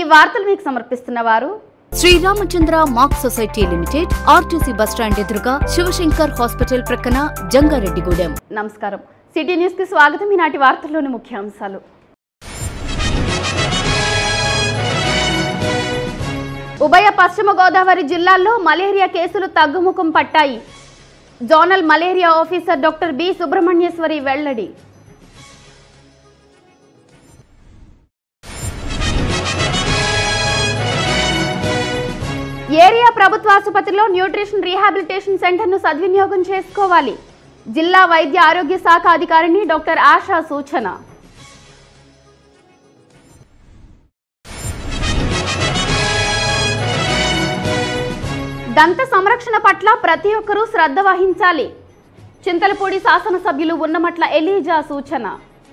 వార్తలు మీకు సమర్పిస్తున్న వారు Sriramachandra mark society limited R T C bus stand ఎదురుగా శివశంకర్ హాస్పిటల్ ప్రక్కన జంగారెడ్డిగూడెం నమస్కారం సిటీ న్యూస్ కి స్వాగతం ఈనాటి వార్తల్లోని ముఖ్యాంశాలు ఉభయ పశ్చిమ గోదావరి జిల్లాల్లో మలేరియా కేసులు తగ్గుముఖం పట్టాయి zonal malaria officer doctor B Subrahmanyeswari వెల్లడి ఏరియా ప్రభుత్వ ఆసుపత్రిలో న్యూట్రిషన్ రీహాబిలిటేషన్ సెంటర్ను సద్వినియోగం చేసుకోవాలి జిల్లా వైద్య ఆరోగ్య శాఖ అధికారిని డాక్టర్ ఆశా సూచన దంత సంరక్షణ పట్ల ప్రతి ఒక్కరూ శ్రద్ధ వహించాలి చింతలపూడి శాసనసభ్యులు ఉన్నమట్ల ఎలీజా సూచన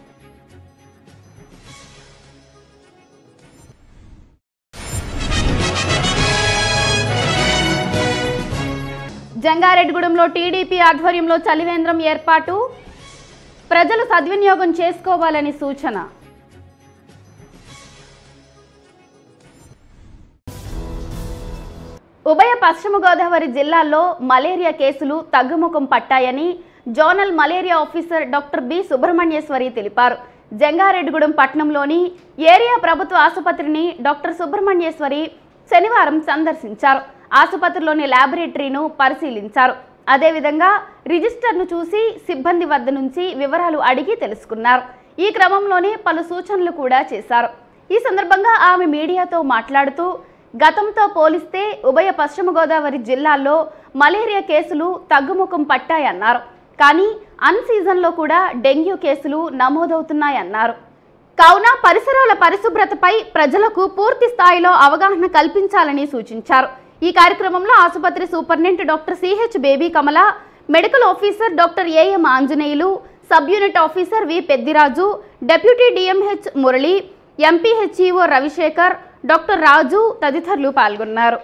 జంగారెడ్డిగూడెంలో టీడీపీ ఆధ్వర్యంలో చలివేంద్రం ఏర్పాటు ప్రజలు సద్వినియోగం చేసుకోవాలని సూచన ఉభయ పశ్చిమ గోదావరి జిల్లాల్లో మలేరియా కేసులు తగ్గుముఖం పట్టాయని zonal malaria officer doctor B Subrahmanyeswari తెలిపారు జంగారెడ్డిగూడెం పట్టణంలోని ఏరియా ప్రభుత్వ ఆసుపత్రిని డాక్టర్ సుబ్రహ్మణ్యేశ్వరి శనివారం సందర్శించారు ఆసుపత్రిలోని ల్యాబొరేటరీను పరిశీలించారు అదేవిధంగా రిజిస్టర్ను చూసి సిబ్బంది వద్ద నుంచి వివరాలు అడిగి తెలుసుకున్నారు ఈ క్రమంలోనే పలు సూచనలు కూడా చేశారు ఈ సందర్భంగా ఆమె మీడియాతో మాట్లాడుతూ గతంతో పోలిస్తే ఉభయ పశ్చిమ గోదావరి జిల్లాల్లో మలేరియా కేసులు తగ్గుముఖం పట్టాయన్నారు కానీ అన్ సీజన్లో కూడా డెంగ్యూ కేసులు నమోదవుతున్నాయన్నారు కావున పరిసరాల పరిశుభ్రతపై ప్రజలకు పూర్తి స్థాయిలో అవగాహన కల్పించాలని సూచించారు ఈ కార్యక్రమంలో ఆసుపత్రి superintendent doctor C H Baby Kamala medical officer doctor A M Anjaneyulu sub unit officer V Peddiraju deputy D M H Murali M P H E O Ravisekhar doctor Raju తదితరులు పాల్గొన్నారు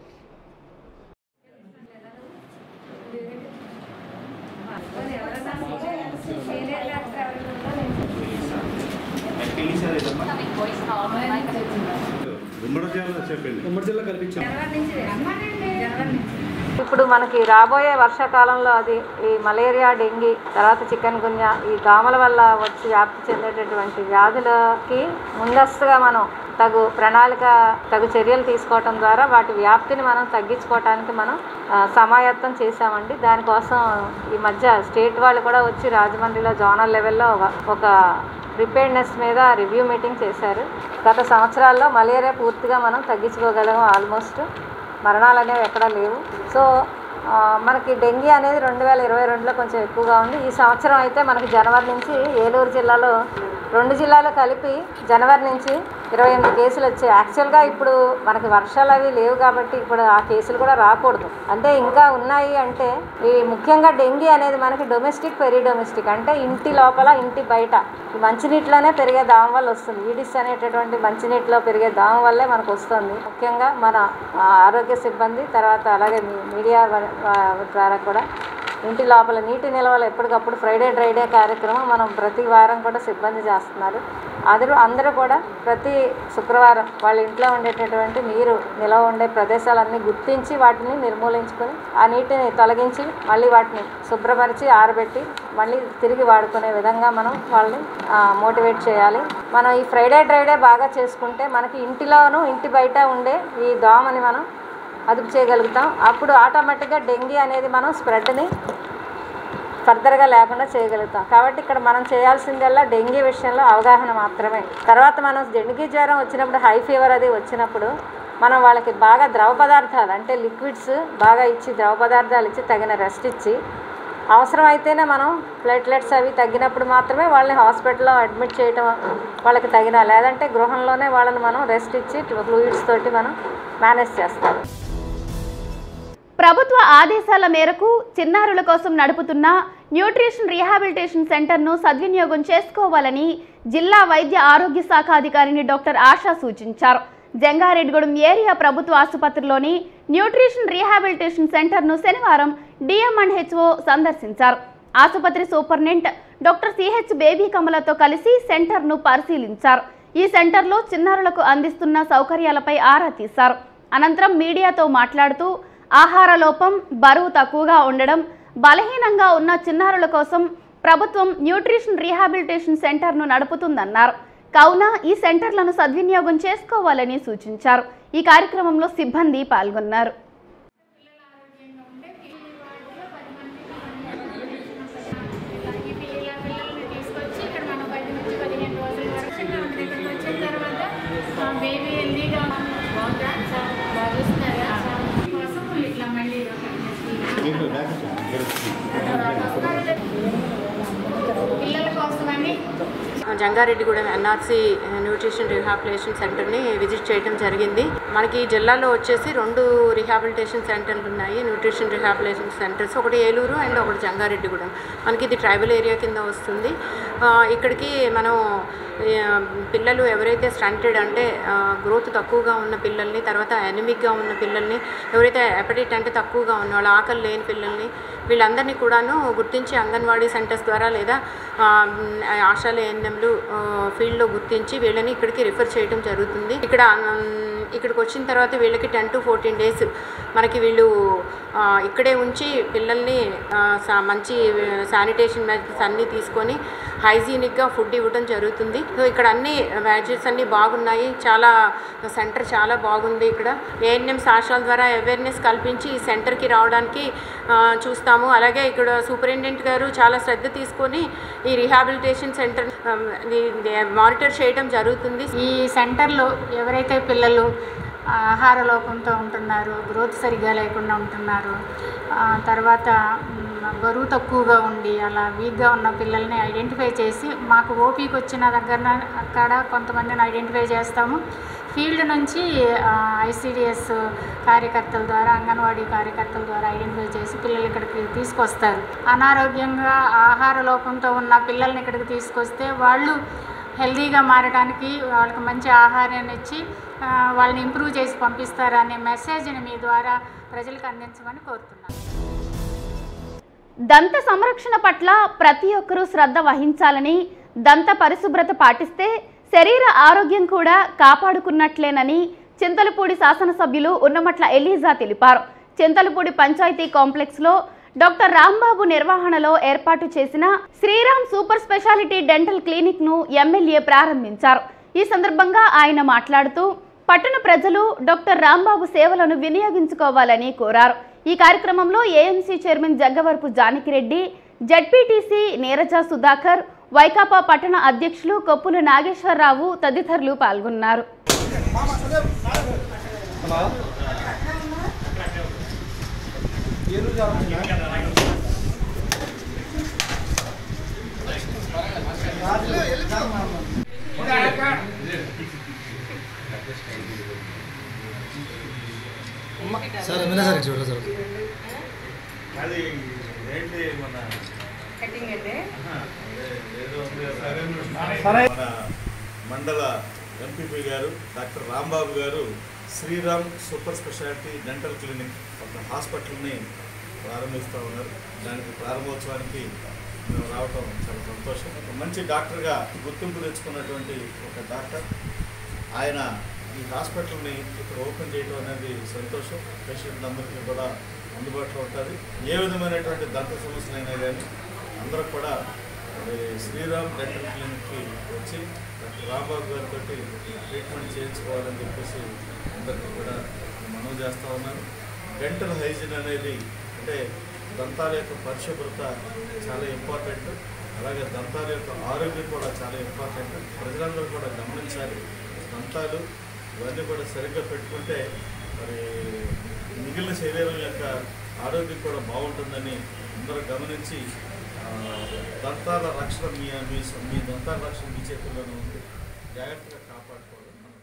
ఉమ్మడి జిల్లా చెప్పండి ఉమ్మడి జిల్లా కల్పించాం ఇప్పుడు మనకి రాబోయే వర్షాకాలంలో అది ఈ మలేరియా డెంగీ తర్వాత చికెన్ గున్యా ఈ దోమల వల్ల వచ్చి వ్యాప్తి చెందేటటువంటి వ్యాధులకి ముందస్తుగా మనం తగు ప్రణాళిక తగు చర్యలు తీసుకోవటం ద్వారా వాటి వ్యాప్తిని మనం తగ్గించుకోవటానికి మనం ఆ, సమాయత్తం చేశామండి దానికోసం ఈ మధ్య స్టేట్ వాళ్ళు కూడా వచ్చి రాజమండ్రిలో జోనల్ లెవెల్లో ఒక- ఒక ప్రిపేర్డ్నెస్ మీద రివ్యూ మీటింగ్ చేశారు గత సంవత్సరాల్లో మలేరియా పూర్తిగా మనం తగ్గించుకోగలం ఆల్మోస్ట్ మరణాలు అనేవి ఎక్కడా లేవు సో ఆ, మనకి డెంగీ అనేది రెండు వేల ఇరవై రెండులో కొంచెం ఎక్కువగా ఉంది ఈ సంవత్సరం అయితే మనకి జనవరి నుంచి ఏలూరు జిల్లాలో రెండు జిల్లాలు కలిపి జనవరి నుంచి ఇరవై ఎనిమిది కేసులు వచ్చాయి యాక్చువల్గా ఇప్పుడు మనకి వర్షాలు అవి లేవు కాబట్టి ఇప్పుడు ఆ కేసులు కూడా రాకూడదు అంటే ఇంకా ఉన్నాయి అంటే ఈ ముఖ్యంగా డెంగీ అనేది మనకి డొమెస్టిక్ పెరి డొమెస్టిక్ అంటే ఇంటి లోపల ఇంటి బయట ఈ మంచినీటిలోనే పెరిగే దావం వల్ల వస్తుంది ఈడిస్ అనేటటువంటి మంచినీటిలో పెరిగే దావం వల్లే మనకు వస్తుంది ముఖ్యంగా మన ఆ, ఆరోగ్య సిబ్బంది తర్వాత అలాగే మీ మీడియా వ- వ- ద్వారా కూడా ఇంటి లోపల నీటి నిల్వలు ఎప్పటికప్పుడు ఫ్రైడే డ్రైడే కార్యక్రమం మనం ప్రతి వారం కూడా సిబ్బంది చేస్తున్నారు అందరూ అందరూ కూడా ప్రతి శుక్రవారం వాళ్ళ ఇంట్లో ఉండేటటువంటి నీరు నిల్వ ఉండే ప్రదేశాలన్నీ గుర్తించి వాటిని నిర్మూలించుకొని ఆ నీటిని తొలగించి మళ్ళీ వాటిని శుభ్రపరిచి ఆరబెట్టి మళ్ళీ తిరిగి వాడుకునే విధంగా మనం వాళ్ళని మోటివేట్ చేయాలి మనం ఈ ఫ్రైడే డ్రైడే బాగా చేసుకుంటే మనకి ఇంటిలోనూ ఇంటి బయట ఉండే ఈ దోమని మనం అదుపు చేయగలుగుతాం అప్పుడు ఆటోమేటిక్గా డెంగీ అనేది మనం స్ప్రెడ్ని ఫర్దర్గా లేకుండా చేయగలుగుతాం కాబట్టి ఇక్కడ మనం చేయాల్సిందల్లా డెంగీ విషయంలో అవగాహన మాత్రమే తర్వాత మనం డెంగీ జ్వరం వచ్చినప్పుడు హై ఫీవర్ అది వచ్చినప్పుడు మనం వాళ్ళకి బాగా ద్రవ పదార్థాలు అంటే లిక్విడ్స్ బాగా ఇచ్చి ద్రవ పదార్థాలు ఇచ్చి తగిన రెస్ట్ ఇచ్చి అవసరం అయితేనే మనం ప్లేట్లెట్స్ అవి తగ్గినప్పుడు మాత్రమే వాళ్ళని హాస్పిటల్లో అడ్మిట్ చేయటం వాళ్ళకి తగిన లేదంటే గృహంలోనే వాళ్ళని మనం రెస్ట్ ఇచ్చి ఫ్లూయిడ్స్ తోటి మనం మేనేజ్ చేస్తాం ప్రభుత్వ ఆదేశాల మేరకు చిన్నారుల కోసం నడుపుతున్న న్యూట్రిషన్ రీహాబిలిటేషన్ సెంటర్ను సద్వినియోగం చేసుకోవాలని జిల్లా వైద్య ఆరోగ్య శాఖ అధికారిని డాక్టర్ ఆశా సూచించారు జంగారెడ్డిగూడెం ఏరియా ప్రభుత్వ ఆసుపత్రిలోని న్యూట్రిషన్ రీహాబిలిటేషన్ సెంటర్ను శనివారం డిఎం అండ్ హెచ్ఓ సందర్శించారు ఆసుపత్రి సూపరింటెండెంట్ డాక్టర్ సిహెచ్ బేబీ కమలతో కలిసి సెంటర్ను పరిశీలించారు ఈ సెంటర్లో చిన్నారులకు అందిస్తున్న సౌకర్యాలపై ఆరా తీశారు అనంతరం మీడియాతో మాట్లాడుతూ ఆహార లోపం బరువు తక్కువగా ఉండడం బలహీనంగా ఉన్న చిన్నారుల కోసం ప్రభుత్వం న్యూట్రిషన్ రీహాబిలిటేషన్ సెంటర్ను నడుపుతుందన్నారు కావున ఈ సెంటర్లను సద్వినియోగం చేసుకోవాలని సూచించారు ఈ కార్యక్రమంలో సిబ్బంది పాల్గొన్నారు ఈ పిల్ల పిల్లల్ని తీసుకొచ్చి ఇక్కడ మన పది నుంచి పదిహేను రోజుల వరకు ఇక్కడికి వచ్చిన తర్వాత ఆ బేబీ హెల్దీగా బాగుందా బాగా చూస్తున్నారా కోసం ఇట్లా మళ్ళీ పిల్లల కోసమని జంగారెడ్డిగూడెం ఎన్ఆర్సీ న్యూట్రిషన్ రిహాబిలిటేషన్ సెంటర్ని విజిట్ చేయడం జరిగింది మనకి ఈ జిల్లాలో వచ్చేసి రెండు రిహాబిలిటేషన్ సెంటర్లు ఉన్నాయి న్యూట్రిషన్ రిహాబిలిటేషన్ సెంటర్స్ ఒకటి ఏలూరు అండ్ ఒకటి జంగారెడ్డిగూడెం మనకి ఇది ట్రైబల్ ఏరియా కింద వస్తుంది ఆ, ఇక్కడికి మనం ఆ, పిల్లలు ఎవరైతే స్టంటెడ్ అంటే గ్రోత్ తక్కువగా ఉన్న పిల్లల్ని తర్వాత ఎనిమిక్గా ఉన్న పిల్లల్ని ఎవరైతే హెపటైట్ అంటే తక్కువగా ఉన్న వాళ్ళు ఆకలి లేని పిల్లల్ని వీళ్ళందరినీ కూడాను గుర్తించి అంగన్వాడీ సెంటర్స్ ద్వారా లేదా ఆ, మ్, ఆశాల ఎన్ఎంలు ఫీల్డ్లో గుర్తించి వీళ్ళని ఇక్కడికి రిఫర్ చేయడం జరుగుతుంది ఇక్కడ మ్, ఇక్కడికి వచ్చిన తర్వాత వీళ్ళకి టెన్ టు ఫోర్టీన్ డేస్ మనకి వీళ్ళు ఆ, ఇక్కడే ఉంచి పిల్లల్ని ఆ, సా- మంచి శానిటేషన్ మెజర్స్ అన్నీ తీసుకొని హైజీనిక్గా ఫుడ్ ఇవ్వడం జరుగుతుంది సో ఇక్కడ అన్ని వ్యాజెస్ అన్నీ బాగున్నాయి చాలా సెంటర్ చాలా బాగుంది ఇక్కడ ఏఎన్ఎం సాక్షాల ద్వారా అవేర్నెస్ కల్పించి ఈ సెంటర్కి రావడానికి ఆ, చూస్తాము అలాగే ఇక్కడ సూపరింటెండెంట్ గారు చాలా శ్రద్ధ తీసుకొని ఈ రీహాబిలిటేషన్ సెంటర్ మానిటర్ చేయడం జరుగుతుంది ఈ సెంటర్లో ఎవరైతే పిల్లలు ఆహార లోపంతో ఉంటున్నారు గ్రోత్ సరిగ్గా లేకుండా ఉంటున్నారు ఆ, తర్వాత మ్, బరువు తక్కువగా ఉండి అలా వీక్గా ఉన్న పిల్లల్ని ఐడెంటిఫై చేసి మాకు ఓపీకి వచ్చిన దగ్గర అక్కడ కొంతమందిని ఐడెంటిఫై చేస్తాము ఫీల్డ్ నుంచి ఐసిడిఎస్ కార్యకర్తల ద్వారా అంగన్వాడీ కార్యకర్తల ద్వారా ఐడెంటిఫై చేసి పిల్లలు ఇక్కడికి తీసుకొస్తారు అనారోగ్యంగా ఆహార లోపంతో ఉన్న పిల్లల్ని ఇక్కడికి తీసుకొస్తే వాళ్ళు హెల్దీగా మారడానికి వాళ్ళకి మంచి ఆహారాన్ని ఇచ్చి ఆ, వాళ్ళని ఇంప్రూవ్ చేసి పంపిస్తారనే మెసేజ్ని మీ ద్వారా ప్రజలకు అందించమని కోరుతున్నాను దంత సంరక్షణ పట్ల ప్రతి ఒక్కరూ శ్రద్ధ వహించాలని దంత పరిశుభ్రత పాటిస్తే శరీర ఆరోగ్యం కూడా కాపాడుకున్నట్లేనని చింతలపూడి శాసనసభ్యులు ఉన్నమట్ల ఎలీజా తెలిపారు చింతలపూడి పంచాయతీ కాంప్లెక్స్లో డాక్టర్ రాంబాబు నిర్వహణలో ఏర్పాటు చేసిన శ్రీరామ్ సూపర్ స్పెషాలిటీ డెంటల్ క్లినిక్ను ఎమ్మెల్యే ప్రారంభించారు ఈ సందర్భంగా ఆయన మాట్లాడుతూ పట్టణ ప్రజలు డాక్టర్ రాంబాబు సేవలను వినియోగించుకోవాలని కోరారు ఈ కార్యక్రమంలో A M C chairman Jaggavarapu Janakireddy Z P T C Neeraja Sudhakar Vaikapa పట్టణ అధ్యక్షులు కొప్పుల నాగేశ్వరరావు తదితరులు పాల్గొన్నారు సార్ ఏమైనా సార్ చూడండి సార్ అది ఏంటి మన ఆహా, అదే ఏదో ఉంది కదా. మన మండల ఎంపీపీ గారు డాక్టర్ రాంబాబు గారు Sriram super speciality dental clinic ఒక హాస్పిటల్ని ప్రారంభిస్తూ ఉన్నారు దానికి ప్రారంభోత్సవానికి మేము రావటం చాలా సంతోషం ఒక మంచి డాక్టర్గా గుర్తింపు తెచ్చుకున్నటువంటి ఒక డాక్టర్ ఆయన ఈ హాస్పిటల్ని ఇక్కడ ఓపెన్ చేయడం అనేది సంతోషం పేషెంట్ అందరికీ కూడా అందుబాటులో ఉంటుంది ఏ విధమైనటువంటి దంత సమస్యలైనా కానీ అందరూ కూడా మరి శ్రీరామ్ డెంటల్ క్లినిక్కి వచ్చి డాక్టర్ రాంబాబు గారితో ట్రీట్మెంట్ చేయించుకోవాలని చెప్పేసి అందరికీ కూడా మనవి చేస్తూ ఉన్నాను డెంటల్ హైజీన్ అనేది అంటే దంతాల యొక్క పరిశుభ్రత చాలా ఇంపార్టెంట్ అలాగే దంతాల యొక్క ఆరోగ్యం కూడా చాలా ఇంపార్టెంట్ ప్రజలందరూ కూడా గమనించాలి దంతాలు ఇవన్నీ కూడా సరిగ్గా పెట్టుకుంటే మరి మిగిలిన శరీరం యొక్క ఆరోగ్యం కూడా బాగుంటుందని అందరూ గమనించి ఆ, దంతాల రక్షణ మీ మీ మీ దంతాల రక్షణ మీ చేతుల్లోనే ఉంది జాగ్రత్తగా కాపాడుకోవాలి మనం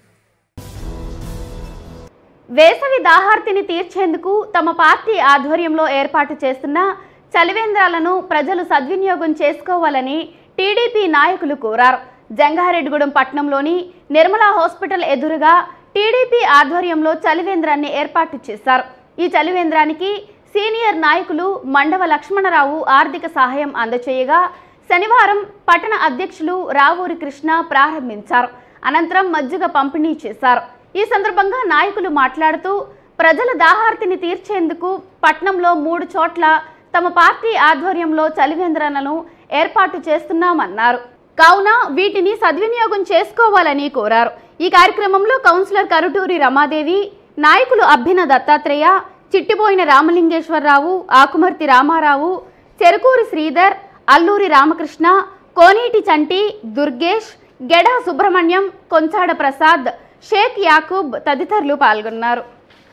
వేసవి దాహార్తిని తీర్చేందుకు తమ పార్టీ ఆధ్వర్యంలో ఏర్పాటు చేస్తున్న చలివేంద్రాలను ప్రజలు సద్వినియోగం చేసుకోవాలని టీడీపీ నాయకులు కోరారు జంగారెడ్డిగూడెం పట్టణంలోని నిర్మలా హాస్పిటల్ ఎదురుగా టీడీపీ ఆధ్వర్యంలో చలివేంద్రాన్ని ఏర్పాటు చేశారు ఈ చలివేంద్రానికి సీనియర్ నాయకులు మండవ లక్ష్మణరావు ఆర్థిక సహాయం అందచేయగా శనివారం పట్టణ అధ్యక్షులు రావూరి కృష్ణ ప్రారంభించారు అనంతరం మజ్జిగ పంపిణీ చేశారు ఈ సందర్భంగా నాయకులు మాట్లాడుతూ ప్రజల దాహార్తిని తీర్చేందుకు పట్నంలో మూడు చోట్ల తమ పార్టీ ఆధ్వర్యంలో చలివేంద్రాలను ఏర్పాటు చేస్తున్నామన్నారు కావున వీటిని సద్వినియోగం చేసుకోవాలని కోరారు ఈ కార్యక్రమంలో కౌన్సిలర్ కరుటూరి రమాదేవి నాయకులు అభ్యన దత్తాత్రేయ చిట్టిపోయిన రామలింగేశ్వరరావు ఆకుమర్తి రామారావు చెరుకూరి శ్రీధర్ అల్లూరి రామకృష్ణ కోనేటి చంటి దుర్గేష్ గెడా సుబ్రహ్మణ్యం కొంచాడ ప్రసాద్ షేక్ యాకూబ్ తదితరులు పాల్గొన్నారు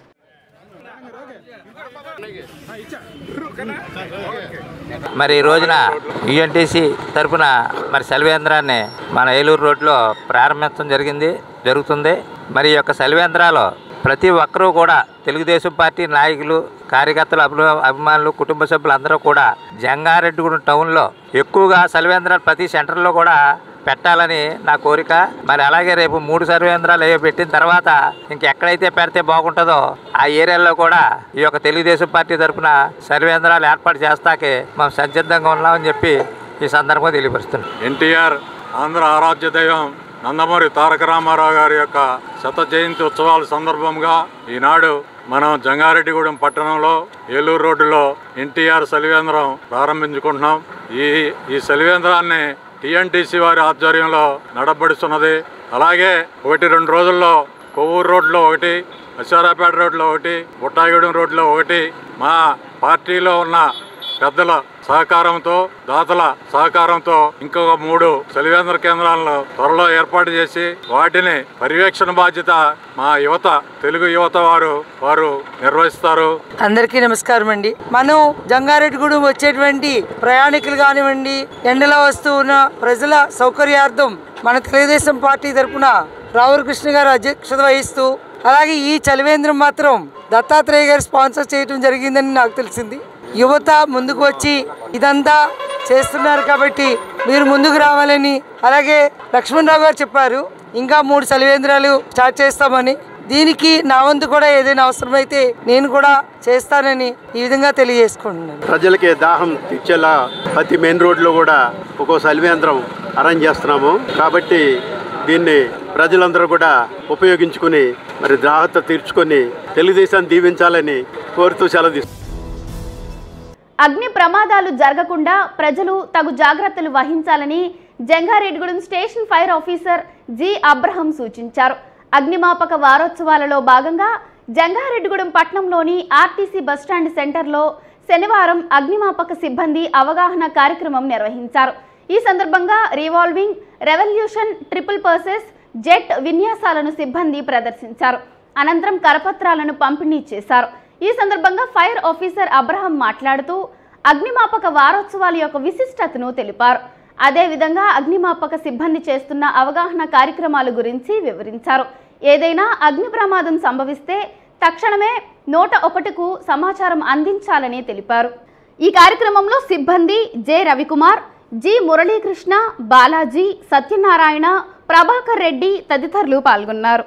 మరి ఈ రోజున యుఎన్టీసీ తరపున మరి సెలవేంద్రాన్ని మన ఏలూరు రోడ్లో ప్రారంభించడం జరిగింది జరుగుతుంది మరి ఈ యొక్క సెలవేంద్రాలు ప్రతి ఒక్కరూ కూడా తెలుగుదేశం పార్టీ నాయకులు కార్యకర్తలు అభిమ అభిమానులు కుటుంబ సభ్యులు అందరూ కూడా జంగారెడ్డిగూడెం టౌన్లో ఎక్కువగా సెలవేంద్రాలు ప్రతి సెంటర్లో కూడా పెట్టాలని నా కోరిక మరి అలాగే రేపు మూడు సర్వేంద్రాలు అవి పెట్టిన తర్వాత ఇంకెక్కడైతే పెడితే బాగుంటుందో ఆ ఏరియాలో కూడా ఈ యొక్క తెలుగుదేశం పార్టీ తరఫున సర్వేంద్రాలు ఏర్పాటు చేస్తాకే మనం సంసిద్ధంగా ఉన్నామని చెప్పి ఈ సందర్భంగా తెలియపరుస్తున్నాం ఎన్టీఆర్ ఆంధ్ర ఆరాధ్య దైవం నందమూరి తారక రామారావు గారి యొక్క శత జయంతి ఉత్సవాల సందర్భంగా ఈనాడు మనం జంగారెడ్డిగూడెం పట్టణంలో ఏలూరు రోడ్డులో ఎన్టీఆర్ సలివేంద్రం ప్రారంభించుకుంటున్నాం ఈ ఈ సలివేంద్రాన్ని టీఎన్టీసీ వారి ఆధ్వర్యంలో నడబడుతున్నది అలాగే ఒకటి రెండు రోజుల్లో కొవ్వూరు రోడ్లో ఒకటి అశ్వారాపేట రోడ్లో ఒకటి బుట్టాయిగూడెం రోడ్లో ఒకటి మా పార్టీలో ఉన్న పెద్దల సహకారంతో దాతల సహకారంతో ఇంకొక మూడు చలివేంద్ర కేంద్రాలను త్వరలో ఏర్పాటు చేసి వాటిని పర్యవేక్షణ బాధ్యత మా యువత తెలుగు యువత వారు వారు నిర్వహిస్తారు అందరికీ నమస్కారం అండి మనం జంగారెడ్డిగూడెం వచ్చేటువంటి ప్రయాణికులు కానివ్వండి ఎండలో వస్తూ ఉన్న ప్రజల సౌకర్యార్థం మన తెలుగుదేశం పార్టీ తరఫున రావుల కృష్ణ గారు అధ్యక్షత వహిస్తూ అలాగే ఈ చలివేంద్రం మాత్రం దత్తాత్రేయ గారు స్పాన్సర్ చేయడం జరిగిందని నాకు తెలిసింది యువత ముందుకు వచ్చి ఇదంతా చేస్తున్నారు కాబట్టి మీరు ముందుకు రావాలని అలాగే లక్ష్మణరావు గారు చెప్పారు ఇంకా మూడు చలివేంద్రాలు స్టార్ట్ చేస్తామని దీనికి నా వంతు కూడా ఏదైనా అవసరమైతే నేను కూడా చేస్తానని ఈ విధంగా తెలియజేసుకుంటున్నాను ప్రజలకి దాహం తీర్చేలా ప్రతి మెయిన్ రోడ్లో కూడా ఒక్కో సలివేంద్రం అరేంజ్ చేస్తున్నాము కాబట్టి దీన్ని ప్రజలందరూ కూడా ఉపయోగించుకుని మరి దాహత తీర్చుకొని తెలుగుదేశాన్ని దీవించాలని కోరుతూ సెలవు తీసుకుంటున్నాను. అగ్ని ప్రమాదాలు జరగకుండా ప్రజలు తగు జాగ్రత్తలు వహించాలని Jangareddygudem station fire officer G Abraham సూచించారు అగ్నిమాపక వారోత్సవాలలో భాగంగా జంగారెడ్డిగూడెం పట్టణంలోని ఆర్టీసీ బస్టాండ్ సెంటర్లో శనివారం అగ్నిమాపక సిబ్బంది అవగాహన కార్యక్రమం నిర్వహించారు ఈ సందర్భంగా revolving revolution triple purpose jet విన్యాసాలను సిబ్బంది ప్రదర్శించారు అనంతరం కరపత్రాలను పంపిణీ చేశారు ఈ సందర్భంగా ఫైర్ ఆఫీసర్ అబ్రహం మాట్లాడుతూ అగ్నిమాపక వారోత్సవాల యొక్క విశిష్టతను తెలిపారు అదేవిధంగా అగ్నిమాపక సిబ్బంది చేస్తున్న అవగాహన కార్యక్రమాల గురించి వివరించారు ఏదైనా అగ్ని ప్రమాదం సంభవిస్తే తక్షణమే నూట ఒకటికు సమాచారం అందించాలని తెలిపారు ఈ కార్యక్రమంలో సిబ్బంది జె రవికుమార్ జి మురళీకృష్ణ బాలాజీ సత్యనారాయణ ప్రభాకర్ రెడ్డి తదితరులు పాల్గొన్నారు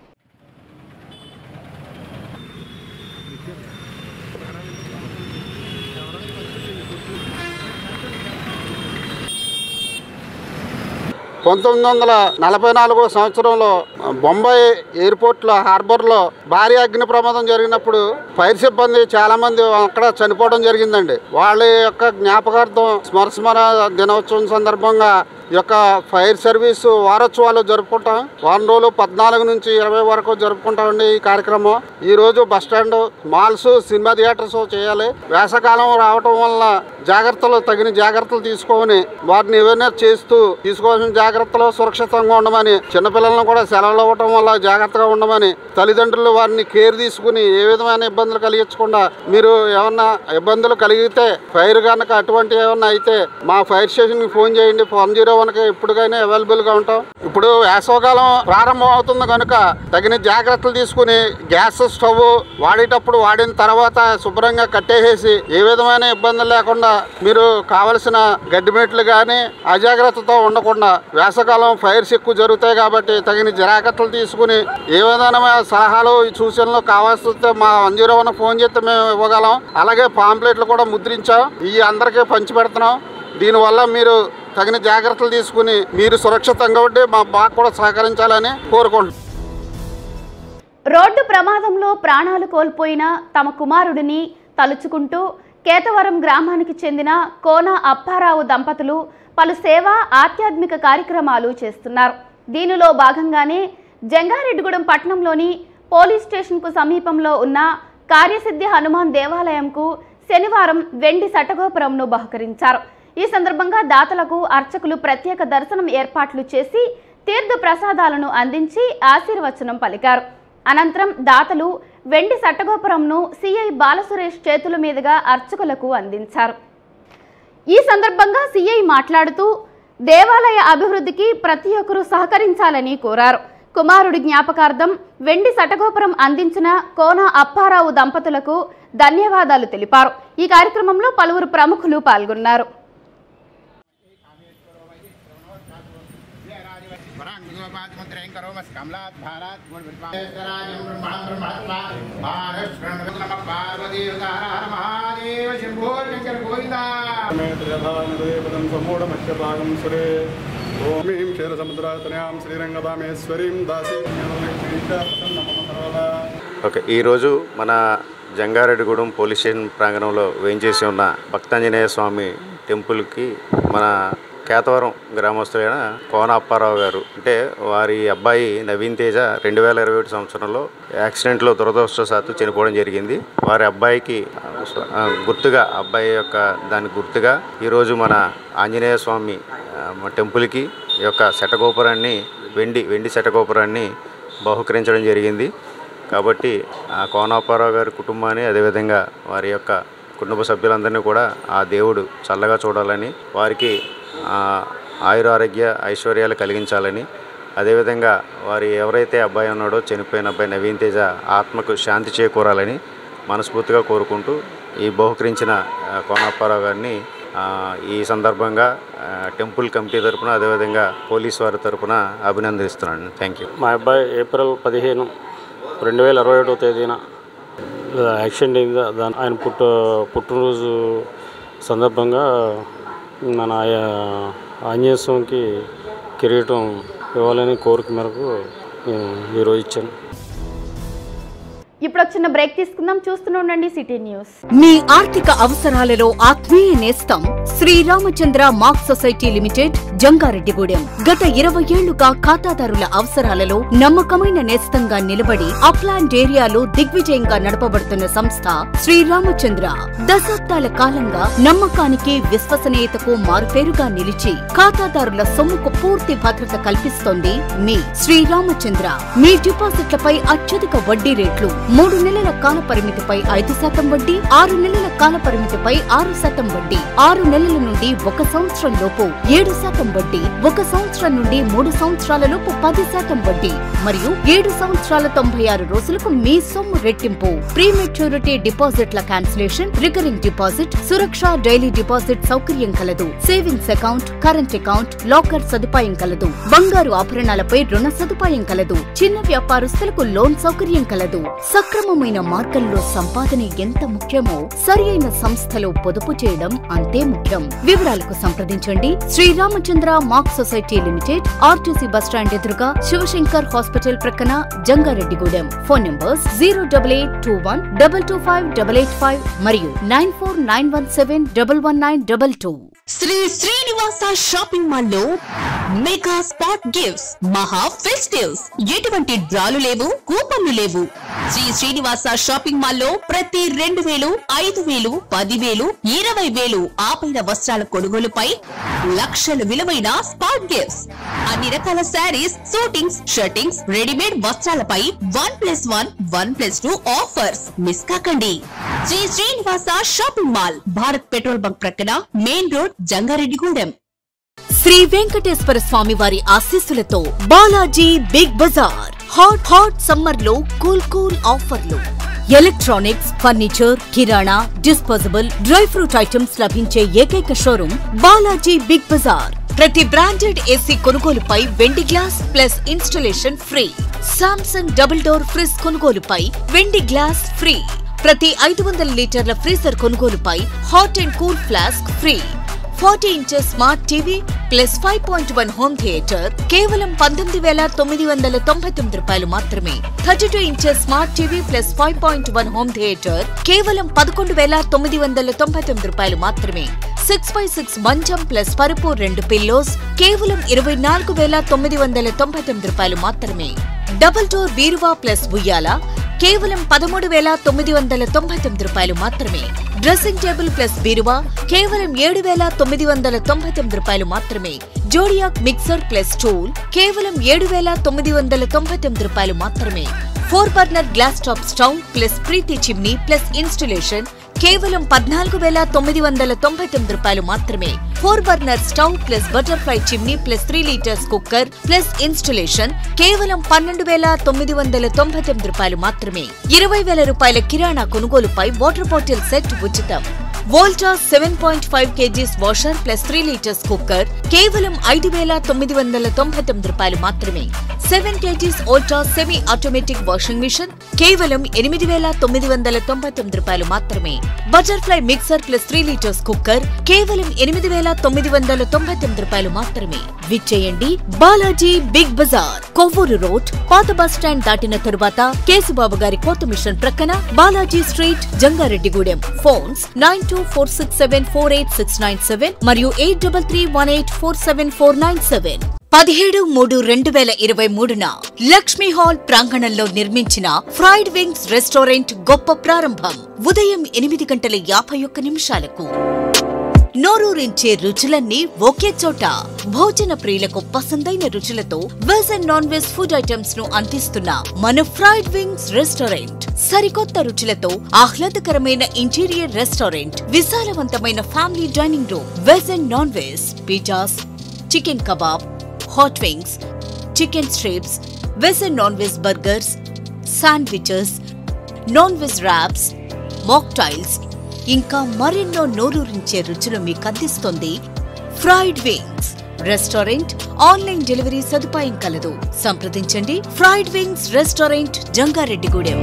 పంతొమ్మిది వందల నలభై నాలుగో సంవత్సరంలో బొంబాయి ఎయిర్పోర్ట్లో హార్బర్లో భారీ అగ్ని ప్రమాదం జరిగినప్పుడు ఫైర్ సిబ్బంది చాలా మంది అక్కడ చనిపోవడం జరిగిందండి వాళ్ళ యొక్క జ్ఞాపకార్థం స్మరస్మర దినోత్సవం సందర్భంగా ఈ యొక్క ఫైర్ సర్వీసు వారోత్సవాలు జరుపుకుంటాం వారం రోజులు పద్నాలుగు నుంచి ఇరవై వరకు జరుపుకుంటామండి ఈ కార్యక్రమం ఈ రోజు bus stand malls cinema theatres చేయాలి వేసవకాలం రావటం వల్ల జాగ్రత్తలు తగిన జాగ్రత్తలు తీసుకొని వారిని అవేర్నెస్ చేస్తూ తీసుకోవాల్సిన జాగ్రత్తలు సురక్షితంగా ఉండమని చిన్నపిల్లలను కూడా సెలవులు ఇవ్వటం వల్ల జాగ్రత్తగా ఉండమని తల్లిదండ్రులు వారిని కేర్ తీసుకుని ఏ విధమైన ఇబ్బందులు కలిగించకుండా మీరు ఏమన్నా ఇబ్బందులు కలిగితే ఫైర్ కనుక అటువంటి ఏమన్నా అయితే మా ఫైర్ స్టేషన్కి ఫోన్ చేయండి వన్ జీరో వన్కి ఎప్పటికైనా అవైలబుల్గా ఉంటాం ఇప్పుడు వేసవకాలం ప్రారంభం అవుతుంది కనుక తగిన జాగ్రత్తలు తీసుకుని గ్యాస్ స్టవ్ వాడేటప్పుడు వాడిన తర్వాత శుభ్రంగా కట్టేసేసి ఏ విధమైన ఇబ్బందులు లేకుండా మీరు కావలసిన గడ్డిమెట్లు కానీ అజాగ్రత్తతో ఉండకుండా వేసవకాలం ఫైర్స్ ఎక్కువ జరుగుతాయి కాబట్టి తగిన జాగ్రత్తలు తీసుకుని ఏ విధమైన సలహాలు సూచనలు కావాల్సి వస్తే మా వన్ జీరో వన్ ఫోన్ చేస్తే మేము ఇవ్వగలం అలాగే పాంప్లెట్లు కూడా ముద్రించాం ఈ అందరికీ పంచి పెడుతున్నాం దీనివల్ల మీరు తగిన జాగ్రత్తలు తీసుకుని మీరు సురక్షితంగా ఉండి మా మాకు కూడా సహకరించాలని కోరుకుంటున్నాం రోడ్డు ప్రమాదంలో ప్రాణాలు కోల్పోయిన తమ కుమారుడిని తలుచుకుంటూ కేతవరం గ్రామానికి చెందిన కోన అప్పారావు దంపతులు పలు సేవా ఆధ్యాత్మిక కార్యక్రమాలు చేస్తున్నారు దీనిలో భాగంగానే జంగారెడ్డిగూడెం పట్టణంలోని పోలీస్ స్టేషన్కు సమీపంలో ఉన్న కార్యసిద్ధి హనుమాన్ దేవాలయంకు శనివారం వెండి సటగోపురంను బహుకరించారు ఈ సందర్భంగా దాతలకు అర్చకులు ప్రత్యేక దర్శనం ఏర్పాట్లు చేసి తీర్థ ప్రసాదాలను అందించి ఆశీర్వచనం పలికారు అనంతరం దాతలు వెండి సట్టగోపురంను సిఐ బాలసురేష్ చేతుల మీదుగా అర్చకులకు అందించారు ఈ సందర్భంగా సిఐ మాట్లాడుతూ దేవాలయ అభివృద్ధికి ప్రతి ఒక్కరూ సహకరించాలని కోరారు కుమారుడి జ్ఞాపకార్థం వెండి సటగోపురం అందించిన కోన అప్పారావు దంపతులకు ధన్యవాదాలు తెలిపారు ఈ కార్యక్రమంలో పలువురు ప్రముఖులు పాల్గొన్నారు సమ్మూఢమత్యభాగం సురే ఓమీం క్షీరసముద్రాతనయాం శ్రీరంగదామేశ్వరీం దాసీం ఓకే ఈరోజు మన జంగారెడ్డిగూడెం పోలీస్ స్టేషన్ ప్రాంగణంలో వేయించేసి ఉన్న భక్తాంజనేయ స్వామి టెంపుల్కి మన కేతవరం గ్రామస్తులైన కోన అప్పారావు గారు అంటే వారి అబ్బాయి నవీన్ తేజ రెండు వేల ఇరవై ఒకటి సంవత్సరంలో యాక్సిడెంట్లో దురదృష్టవశాత్తు చనిపోవడం జరిగింది వారి అబ్బాయికి ఆ, గుర్తుగా అబ్బాయి యొక్క దానికి గుర్తుగా ఈరోజు మన ఆంజనేయ స్వామి ఆ, మన టెంపుల్కి ఈ యొక్క శటగోపురాన్ని వెండి వెండి శటగోపురాన్ని బహుకరించడం జరిగింది కాబట్టి ఆ కోనాపారావు గారి కుటుంబాన్ని అదేవిధంగా వారి యొక్క కుటుంబ సభ్యులందరినీ కూడా ఆ దేవుడు చల్లగా చూడాలని వారికి ఆ, ఆయురారోగ్య ఐశ్వర్యాలు కలిగించాలని అదేవిధంగా వారి ఎవరైతే అబ్బాయి ఉన్నాడో చనిపోయిన అబ్బాయి నవీన్ తేజ ఆత్మకు శాంతి చేకూరాలని మనస్ఫూర్తిగా కోరుకుంటూ ఈ బహుకరించిన ఆ, కోనాప్పారావు గారిని ఆ, ఈ సందర్భంగా ఆ, టెంపుల్ కమిటీ తరపున అదేవిధంగా పోలీస్ వారి తరపున అభినందిస్తున్నాను థ్యాంక్ యూ మా అబ్బాయి ఏప్రిల్ పదిహేను రెండు వేల ఇరవై ఒకటో తేదీన యాక్సిడెంట్ అయింది దాని ఆయన పుట్టు పుట్టినరోజు సందర్భంగా మన ఆ- ఆంజనేయ స్వామికి కిరీటం ఇవ్వాలని కోరిక మేరకు నేను ఈరోజు ఇచ్చాను ఇప్పుడు ఒక చిన్న బ్రేక్ తీసుకుందాం చూస్తూనే ఉండండి సిటీ న్యూస్ మీ ఆర్థిక అవసరాలలో ఆత్మీయ నేస్తం Sriramachandra mark society limited Jangareddygudem గత ఇరవై ఏళ్లుగా ఖాతాదారుల అవసరాలలో నమ్మకమైన నేస్తంగా నిలబడి అప్లాండ్ ఏరియాలో దిగ్విజయంగా నడపబడుతున్న సంస్థ శ్రీరామచంద్ర దశాబ్దాల కాలంగా నమ్మకానికి విశ్వసనీయతకు మారుపేరుగా నిలిచి ఖాతాదారుల సొమ్ముకు పూర్తి భద్రత కల్పిస్తోంది మీ శ్రీరామచంద్ర మీ డిపాజిట్లపై అత్యధిక వడ్డీ రేట్లు మూడు నెలల కాల పరిమితిపై ఐదు శాతం వడ్డీ ఆరు నెలల కాల పరిమితిపై ఆరు శాతం వడ్డీ ఆరు నెలల నుండి ఒక సంవత్సరం లోపు ఏడు శాతం వడ్డీ ఒక సంవత్సరం నుండి మూడు సంవత్సరాల లోపు పది శాతం వడ్డీ మరియు ఏడు సంవత్సరాల తొంభై ఆరు రోజులకు మీ సొమ్ము రెట్టింపు ప్రీ మెచ్యూరిటీ డిపాజిట్ల cancellation recurring deposit Suraksha daily deposit సౌకర్యం కలదు savings account current account locker సదుపాయం కలదు బంగారు ఆభరణాలపై రుణ సదుపాయం కలదు చిన్న వ్యాపారస్తులకు లోన్ సౌకర్యం కలదు సక్రమమైన మార్గంలో సంపాదన ఎంత ముఖ్యమో సరియైన సంస్థలో పొదుపు చేయడం అంతే ముఖ్యం వివరాలకు సంప్రదించండి Sriramachandra mark society limited R T C bus stand ఎదురుగా శివశంకర్ హాస్పిటల్ ప్రక్కన Jangareddygudem phone numbers zero double eight two one double two five double eight five మరియు nine four nine one seven double one nine double two Sri Srinivasa shopping mall లో mega spot gifts మహా festives ఎటువంటి డ్రాలు లేవు కూపన్లు లేవు శ్రీ శ్రీనివాస షాపింగ్ మాల్ లో ప్రతి రెండు వేలు ఐదు వేలు పది వేలు ఇరవై వేలు ఆపైన వస్త్రాల కొనుగోలుపై లక్షల విలువైన స్పాట్ గిఫ్ట్స్ అన్ని రకాల శారీస్ సూటింగ్స్ షర్టింగ్స్ రెడీమేడ్ వస్త్రాలపై one plus one one plus two offers miss కాకండి Shri Srinivasa shopping mall Bharat petrol bunk ప్రక్కన మెయిన్ రోడ్ జంగారెడ్డిగూడెం శ్రీ వెంకటేశ్వర స్వామి వారి ఆశీస్సులతో Balaji big bazaar hot hot summer లో కూల్ కూల్ ఆఫర్లు ఎలక్ట్రానిక్స్ ఫర్నిచర్ కిరాణా డిస్పోజబుల్ డ్రై ఫ్రూట్ ఐటమ్స్ లభించే ఏకైక షోరూమ్ బాలాజీ బిగ్ బజార్ ప్రతి బ్రాండెడ్ ఏసీ కొనుగోలుపై వెండి glass plus installation free Samsung double door fridge కొనుగోలుపై వెండి గ్లాస్ ఫ్రీ ప్రతి ఐదు వందల లీటర్ల ఫ్రీజర్ కొనుగోలుపై hot and cool flask free forty inches smart TV plus five point one home theatre కేవలం పంతొమ్మిది వేల తొమ్మిది వందల తొంభై తొమ్మిది రూపాయలు మాత్రమే thirty two inches smart TV plus five point one home theatre కేవలం పదకొండు వేల తొమ్మిది వందల తొంభై తొమ్మిది రూపాయలు మాత్రమే సిక్స్ బై సిక్స్ మంచం ప్లస్ పరుపు రెండు పిల్లోస్ కేవలం ఇరవై నాలుగు వేల తొమ్మిది వందల తొంభై తొమ్మిది రూపాయలు మాత్రమే డబుల్ డోర్ బీరువా ప్లస్ ఉయ్యాల కేవలం పదమూడు వేల తొమ్మిది వందల తొంభై తొమ్మిది రూపాయలు మాత్రమే డ్రెస్సింగ్ టేబుల్ ప్లస్ బీరువా కేవలం ఏడు వేల తొమ్మిది వందల తొంభై తొమ్మిది రూపాయలు మాత్రమే జోడియాక్ మిక్సర్ ప్లస్ స్టూల్ కేవలం ఏడు వేల తొమ్మిది వందల తొంభై తొమ్మిది రూపాయలు మాత్రమే four burner glass top stove plus Preethi chimney plus installation కేవలం పద్నాలుగు వేల తొమ్మిది వందల తొంభై తొమ్మిది రూపాయలు మాత్రమే four burner stove plus Butterfly chimney plus three litres cooker plus installation కేవలం పన్నెండు వేల తొమ్మిది వందల తొంభై తొమ్మిది రూపాయలు మాత్రమే ఇరవై వేల రూపాయల కిరాణా కొనుగోలుపై వాటర్ బాటిల్ సెట్ ఉచితం Voltas seven point five kgs washer plus three litres cooker కేవలం ఐదు వేల తొమ్మిది వందల తొంభై తొమ్మిది రూపాయలు మాత్రమే seven kgs Voltas semi automatic washing machine కేవలం ఎనిమిది వేల తొమ్మిది వందల తొంభై తొమ్మిది రూపాయలు మాత్రమే Butterfly mixer plus three litres cooker కేవలం ఎనిమిది వేల తొమ్మిది వందల తొంభై తొమ్మిది రూపాయలు మాత్రమే విచ్చేయండి Balaji big bazaar Kovvur road పాత బస్ స్టాండ్ దాటిన తరువాత కేసుబాబు గారి కోత మిషన్ ప్రక్కన Balaji street Jangareddygudem phones nine two four six seven four eight six nine seven మరియు eight double three one eight four seven four nine seven పదిహేడు మూడు రెండు వేల ఇరవై మూడున లక్ష్మీ హాల్ ప్రాంగణంలో నిర్మించిన ఫ్రైడ్ వింగ్స్ రెస్టారెంట్ గొప్ప ప్రారంభం ఉదయం ఎనిమిది గంటల యాభై ఒక్క నిమిషాలకు నోరూరించే రుచులన్నీ ఒకే చోట భోజన ప్రియులకు పసందైన రుచులతో veg and non veg food items ను అందిస్తున్న మన ఫ్రైడ్ వింగ్స్ రెస్టారెంట్ సరికొత్త రుచులతో ఆహ్లాదకరమైన ఇంటీరియర్ రెస్టారెంట్ విశాలవంతమైన family dining room veg and non veg pizzas chicken kebab hot wings chicken strips veg and non veg burgers sandwiches non veg wraps mocktails ఇంకా మరెన్నో నోరూరించే రుచులు మీకు అందిస్తుంది fried wings restaurant online delivery సదుపాయం కలదు సంప్రదించండి fried wings restaurant Jangareddygudem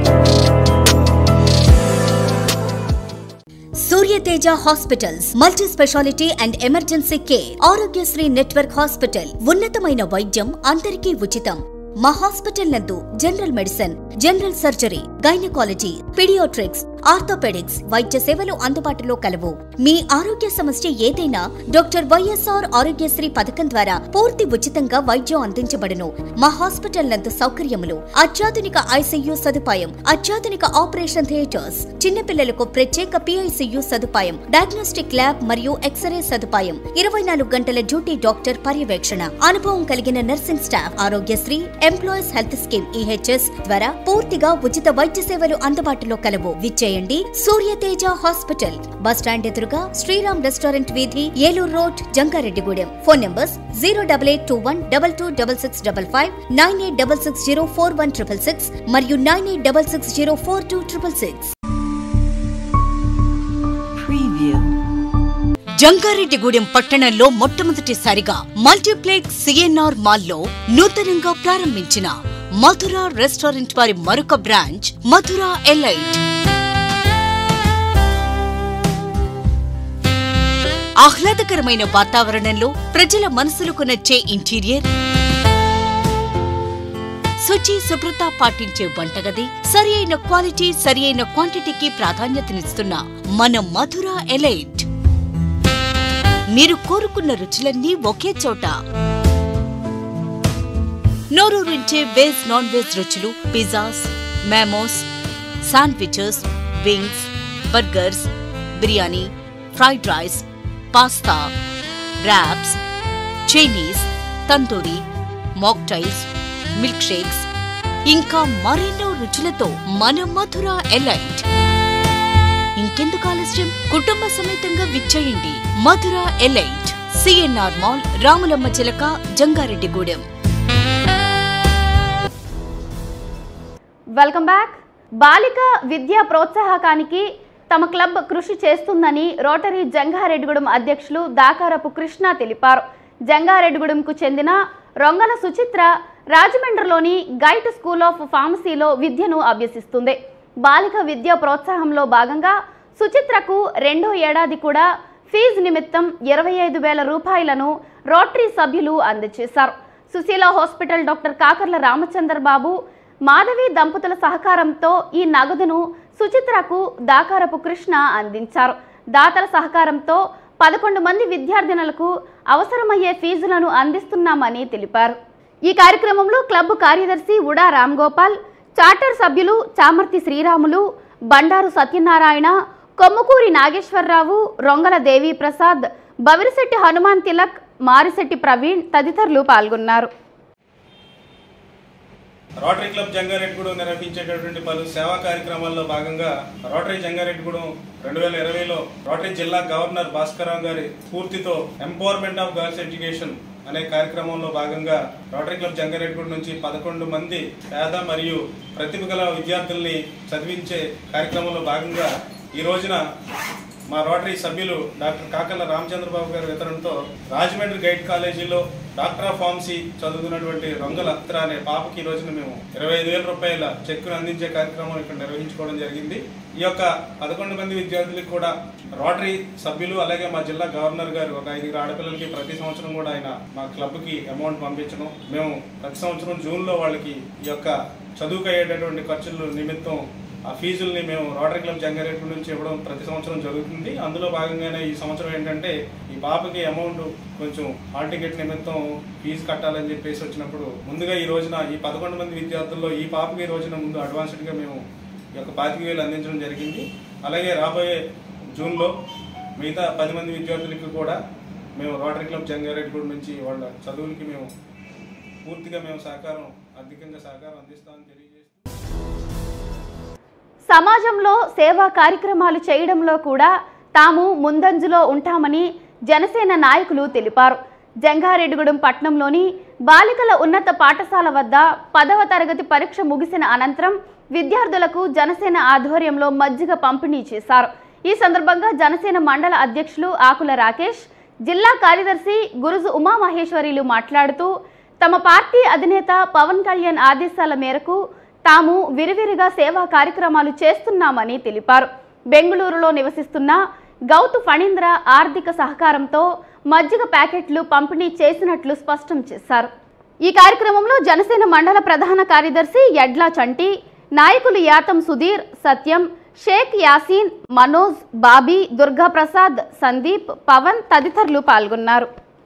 Suryateja hospitals multi speciality and emergency care Aarogyasri network hospital ఉన్నతమైన వైద్యం అందరికీ ఉచితం మా హాస్పిటల్ నందు general medicine general surgery gynaecology paediatrics orthopaedics వైద్య సేవలు అందుబాటులో కలవు మీ ఆరోగ్య సమస్య ఏదైనా డాక్టర్ వైఎస్ఆర్ ఆరోగ్యశ్రీ పథకం ద్వారా పూర్తి ఉచితంగా వైద్యం అందించబడును మా హాస్పిటల్ నందు సౌకర్యములు అత్యాధునిక ఐసీయూ సదుపాయం అత్యాధునిక ఆపరేషన్ థియేటర్స్ చిన్నపిల్లలకు ప్రత్యేక పిఐసియు సదుపాయం డయాగ్నోస్టిక్ ల్యాబ్ మరియు ఎక్స్రే సదుపాయం ఇరవై నాలుగు గంటల డ్యూటీ డాక్టర్ పర్యవేక్షణ అనుభవం కలిగిన nursing staff Aarogyasri employees health scheme EHS ద్వారా పూర్తిగా ఉచిత వైద్య సేవలు అందుబాటులో కలవు విచ్చేయండి సూర్యతేజ హాస్పిటల్ బస్ స్టాండ్ ఎదురుగా శ్రీరామ్ రెస్టారెంట్ వీధి Eluru road Jangareddygudem phone numbers zero double eight two one double two double six double five nine eight double six zero four one triple six మరియు nine eight double six zero four two triple six Jangareddygudem పట్టణంలో మొట్టమొదటిసారిగా multiplex CNR మాల్లో నూతనంగా ప్రారంభించిన మధుర restaurant వారి మరొక branch మధుర elite ఆహ్లాదకరమైన వాతావరణంలో ప్రజల మనసులకు నచ్చే ఇంటీరియర్ శుచి శుభ్రత పాటించే వంటగది సరి అయిన క్వాలిటీ సరి అయిన క్వాంటిటీకి ప్రాధాన్యతనిస్తున్న మన మధుర ఎలైట్ మీరు కోరుకున్న రుచులన్నీ ఒకే చోట నోరూరించే వెజ్ నాన్ వెజ్ రుచులు pizzas momos sandwiches wings burgers biryani fried rice pasta wraps Chinese tandoori mocktails milk shakes ఇంకా మరెన్నో రుచులతో మన మధుర ఎలైట్ ఇంకెందుకు ఆలస్యం కుటుంబ సమేతంగా విచ్చేయండి Madhura elite CNR mall Ramulamma Chilaka Jangareddygudem welcome back బాలిక విద్యా ప్రోత్సాహకానికి తమ క్లబ్ కృషి చేస్తుందని రోటరీ జంగారెడ్డిగూడెం అధ్యక్షులు దాకారపు కృష్ణ తెలిపారు జంగారెడ్డిగూడెంకు చెందిన రొంగన సుచిత్ర రాజమండ్రిలోని గైట్ స్కూల్ ఆఫ్ ఫార్మసీలో విద్యను అభ్యసిస్తుంది బాలిక విద్యా ప్రోత్సాహంలో భాగంగా సుచిత్రకు రెండో ఏడాది కూడా ఫీజు నిమిత్తం ఇరవై ఐదు వేల రూపాయలను రోటరీ సభ్యులు అందజేశారు సుశీల హాస్పిటల్ డాక్టర్ కాకర్ల రామచందర్ బాబు మాధవి దంపతుల సహకారంతో ఈ నగదును సుచిత్రకు దాకారపు కృష్ణ అందించారు దాతల సహకారంతో పదకొండు మంది విద్యార్థినులకు అవసరమయ్యే ఫీజులను అందిస్తున్నామని తెలిపారు ఈ కార్యక్రమంలో క్లబ్ కార్యదర్శి ఉడా రామ్ గోపాల్ చార్టర్ సభ్యులు చామర్తి శ్రీరాములు బండారు సత్యనారాయణ కొమ్ముకూరి నాగేశ్వరరావు రొంగల దేవి ప్రసాద్ బవిరిశెట్టి హనుమాన్ తిలక్ మారిశెట్టి ప్రవీణ్ తదితరులు పాల్గొన్నారు రోటరీ క్లబ్ జంగారెడ్డిగూడెం నిర్వహించేటటువంటి పలు సేవా కార్యక్రమాల్లో భాగంగా రోటరీ జంగారెడ్డిగూడెం రెండు వేల ఇరవైలో రోటరీ జిల్లా గవర్నర్ భాస్కరరావు గారి స్ఫూర్తితో ఎంపవర్మెంట్ ఆఫ్ గర్ల్స్ ఎడ్యుకేషన్ అనే కార్యక్రమంలో భాగంగా రోటరీ క్లబ్ జంగారెడ్డిగూడెం నుంచి పదకొండు మంది పేద మరియు ప్రతిభ గల విద్యార్థుల్ని చదివించే కార్యక్రమంలో భాగంగా ఈ రోజున మా రోటరీ సభ్యులు డాక్టర్ కాకర్ల రామచంద్రబాబు గారి వితరణతో రాజమండ్రి గైడ్ కాలేజీలో డాక్టర్ ఆఫ్ ఫార్మసీ చదువుతున్నటువంటి రొంగల అత్ర అనే పాపకి ఈ రోజున మేము ఇరవై ఐదు వేల రూపాయల చెక్కును అందించే కార్యక్రమం ఇక్కడ నిర్వహించుకోవడం జరిగింది ఈ యొక్క పదకొండు మంది విద్యార్థులకు కూడా రోటరీ సభ్యులు అలాగే మా జిల్లా గవర్నర్ గారు ఒక ఐదుగురు ఆడపిల్లలకి ప్రతి సంవత్సరం కూడా ఆయన మా క్లబ్కి అమౌంట్ పంపించడం మేము ప్రతి సంవత్సరం జూన్లో వాళ్ళకి ఈ యొక్క చదువుకు అయ్యేటటువంటి ఖర్చుల నిమిత్తం ఆ ఫీజుల్ని మేము రోటరీ క్లబ్ జంగారెడ్డి నుంచి ఇవ్వడం ప్రతి సంవత్సరం జరుగుతుంది అందులో భాగంగానే ఈ సంవత్సరం ఏంటంటే ఈ పాపకి అమౌంట్ కొంచెం హాల్ టికెట్ నిమిత్తం ఫీజు కట్టాలని చెప్పేసి వచ్చినప్పుడు ముందుగా ఈ రోజున ఈ పదకొండు మంది విద్యార్థుల్లో ఈ పాపకి ఈ రోజున ముందు అడ్వాన్స్డ్గా మేము ఈ యొక్క పాతిక వేలు అందించడం జరిగింది అలాగే రాబోయే జూన్లో మిగతా పది మంది విద్యార్థులకి కూడా మేము రోటరీ క్లబ్ జంగారెడ్డి నుంచి వాళ్ళ చదువులకి మేము పూర్తిగా మేము సహకారం ఆర్థికంగా సహకారం అందిస్తామని తెలియజేస్తాం సమాజంలో సేవా కార్యక్రమాలు చేయడంలో కూడా తాము ముందంజలో ఉంటామని జనసేన నాయకులు తెలిపారు జంగారెడ్డిగూడెం పట్టణంలోని బాలికల ఉన్నత పాఠశాల వద్ద పదవ తరగతి పరీక్ష ముగిసిన అనంతరం విద్యార్థులకు జనసేన ఆధ్వర్యంలో మజ్జిగ పంపిణీ చేశారు ఈ సందర్భంగా జనసేన మండల అధ్యక్షులు ఆకుల రాకేష్ జిల్లా కార్యదర్శి గురుజు ఉమామహేశ్వరిలు మాట్లాడుతూ తమ పార్టీ అధినేత పవన్ కళ్యాణ్ ఆదేశాల మేరకు తాము విరివిరిగా సేవా కార్యక్రమాలు చేస్తున్నామని తెలిపారు బెంగళూరులో నివసిస్తున్న గౌతు ఫణీంద్ర ఆర్థిక సహకారంతో మజ్జిగ ప్యాకెట్లు పంపిణీ చేసినట్లు స్పష్టం చేశారు ఈ కార్యక్రమంలో జనసేన మండల ప్రధాన కార్యదర్శి యడ్లా చంటి నాయకులు యాతం సుధీర్ సత్యం షేక్ యాసీన్ మనోజ్ బాబీ దుర్గాప్రసాద్ సందీప్ పవన్ తదితరులు పాల్గొన్నారు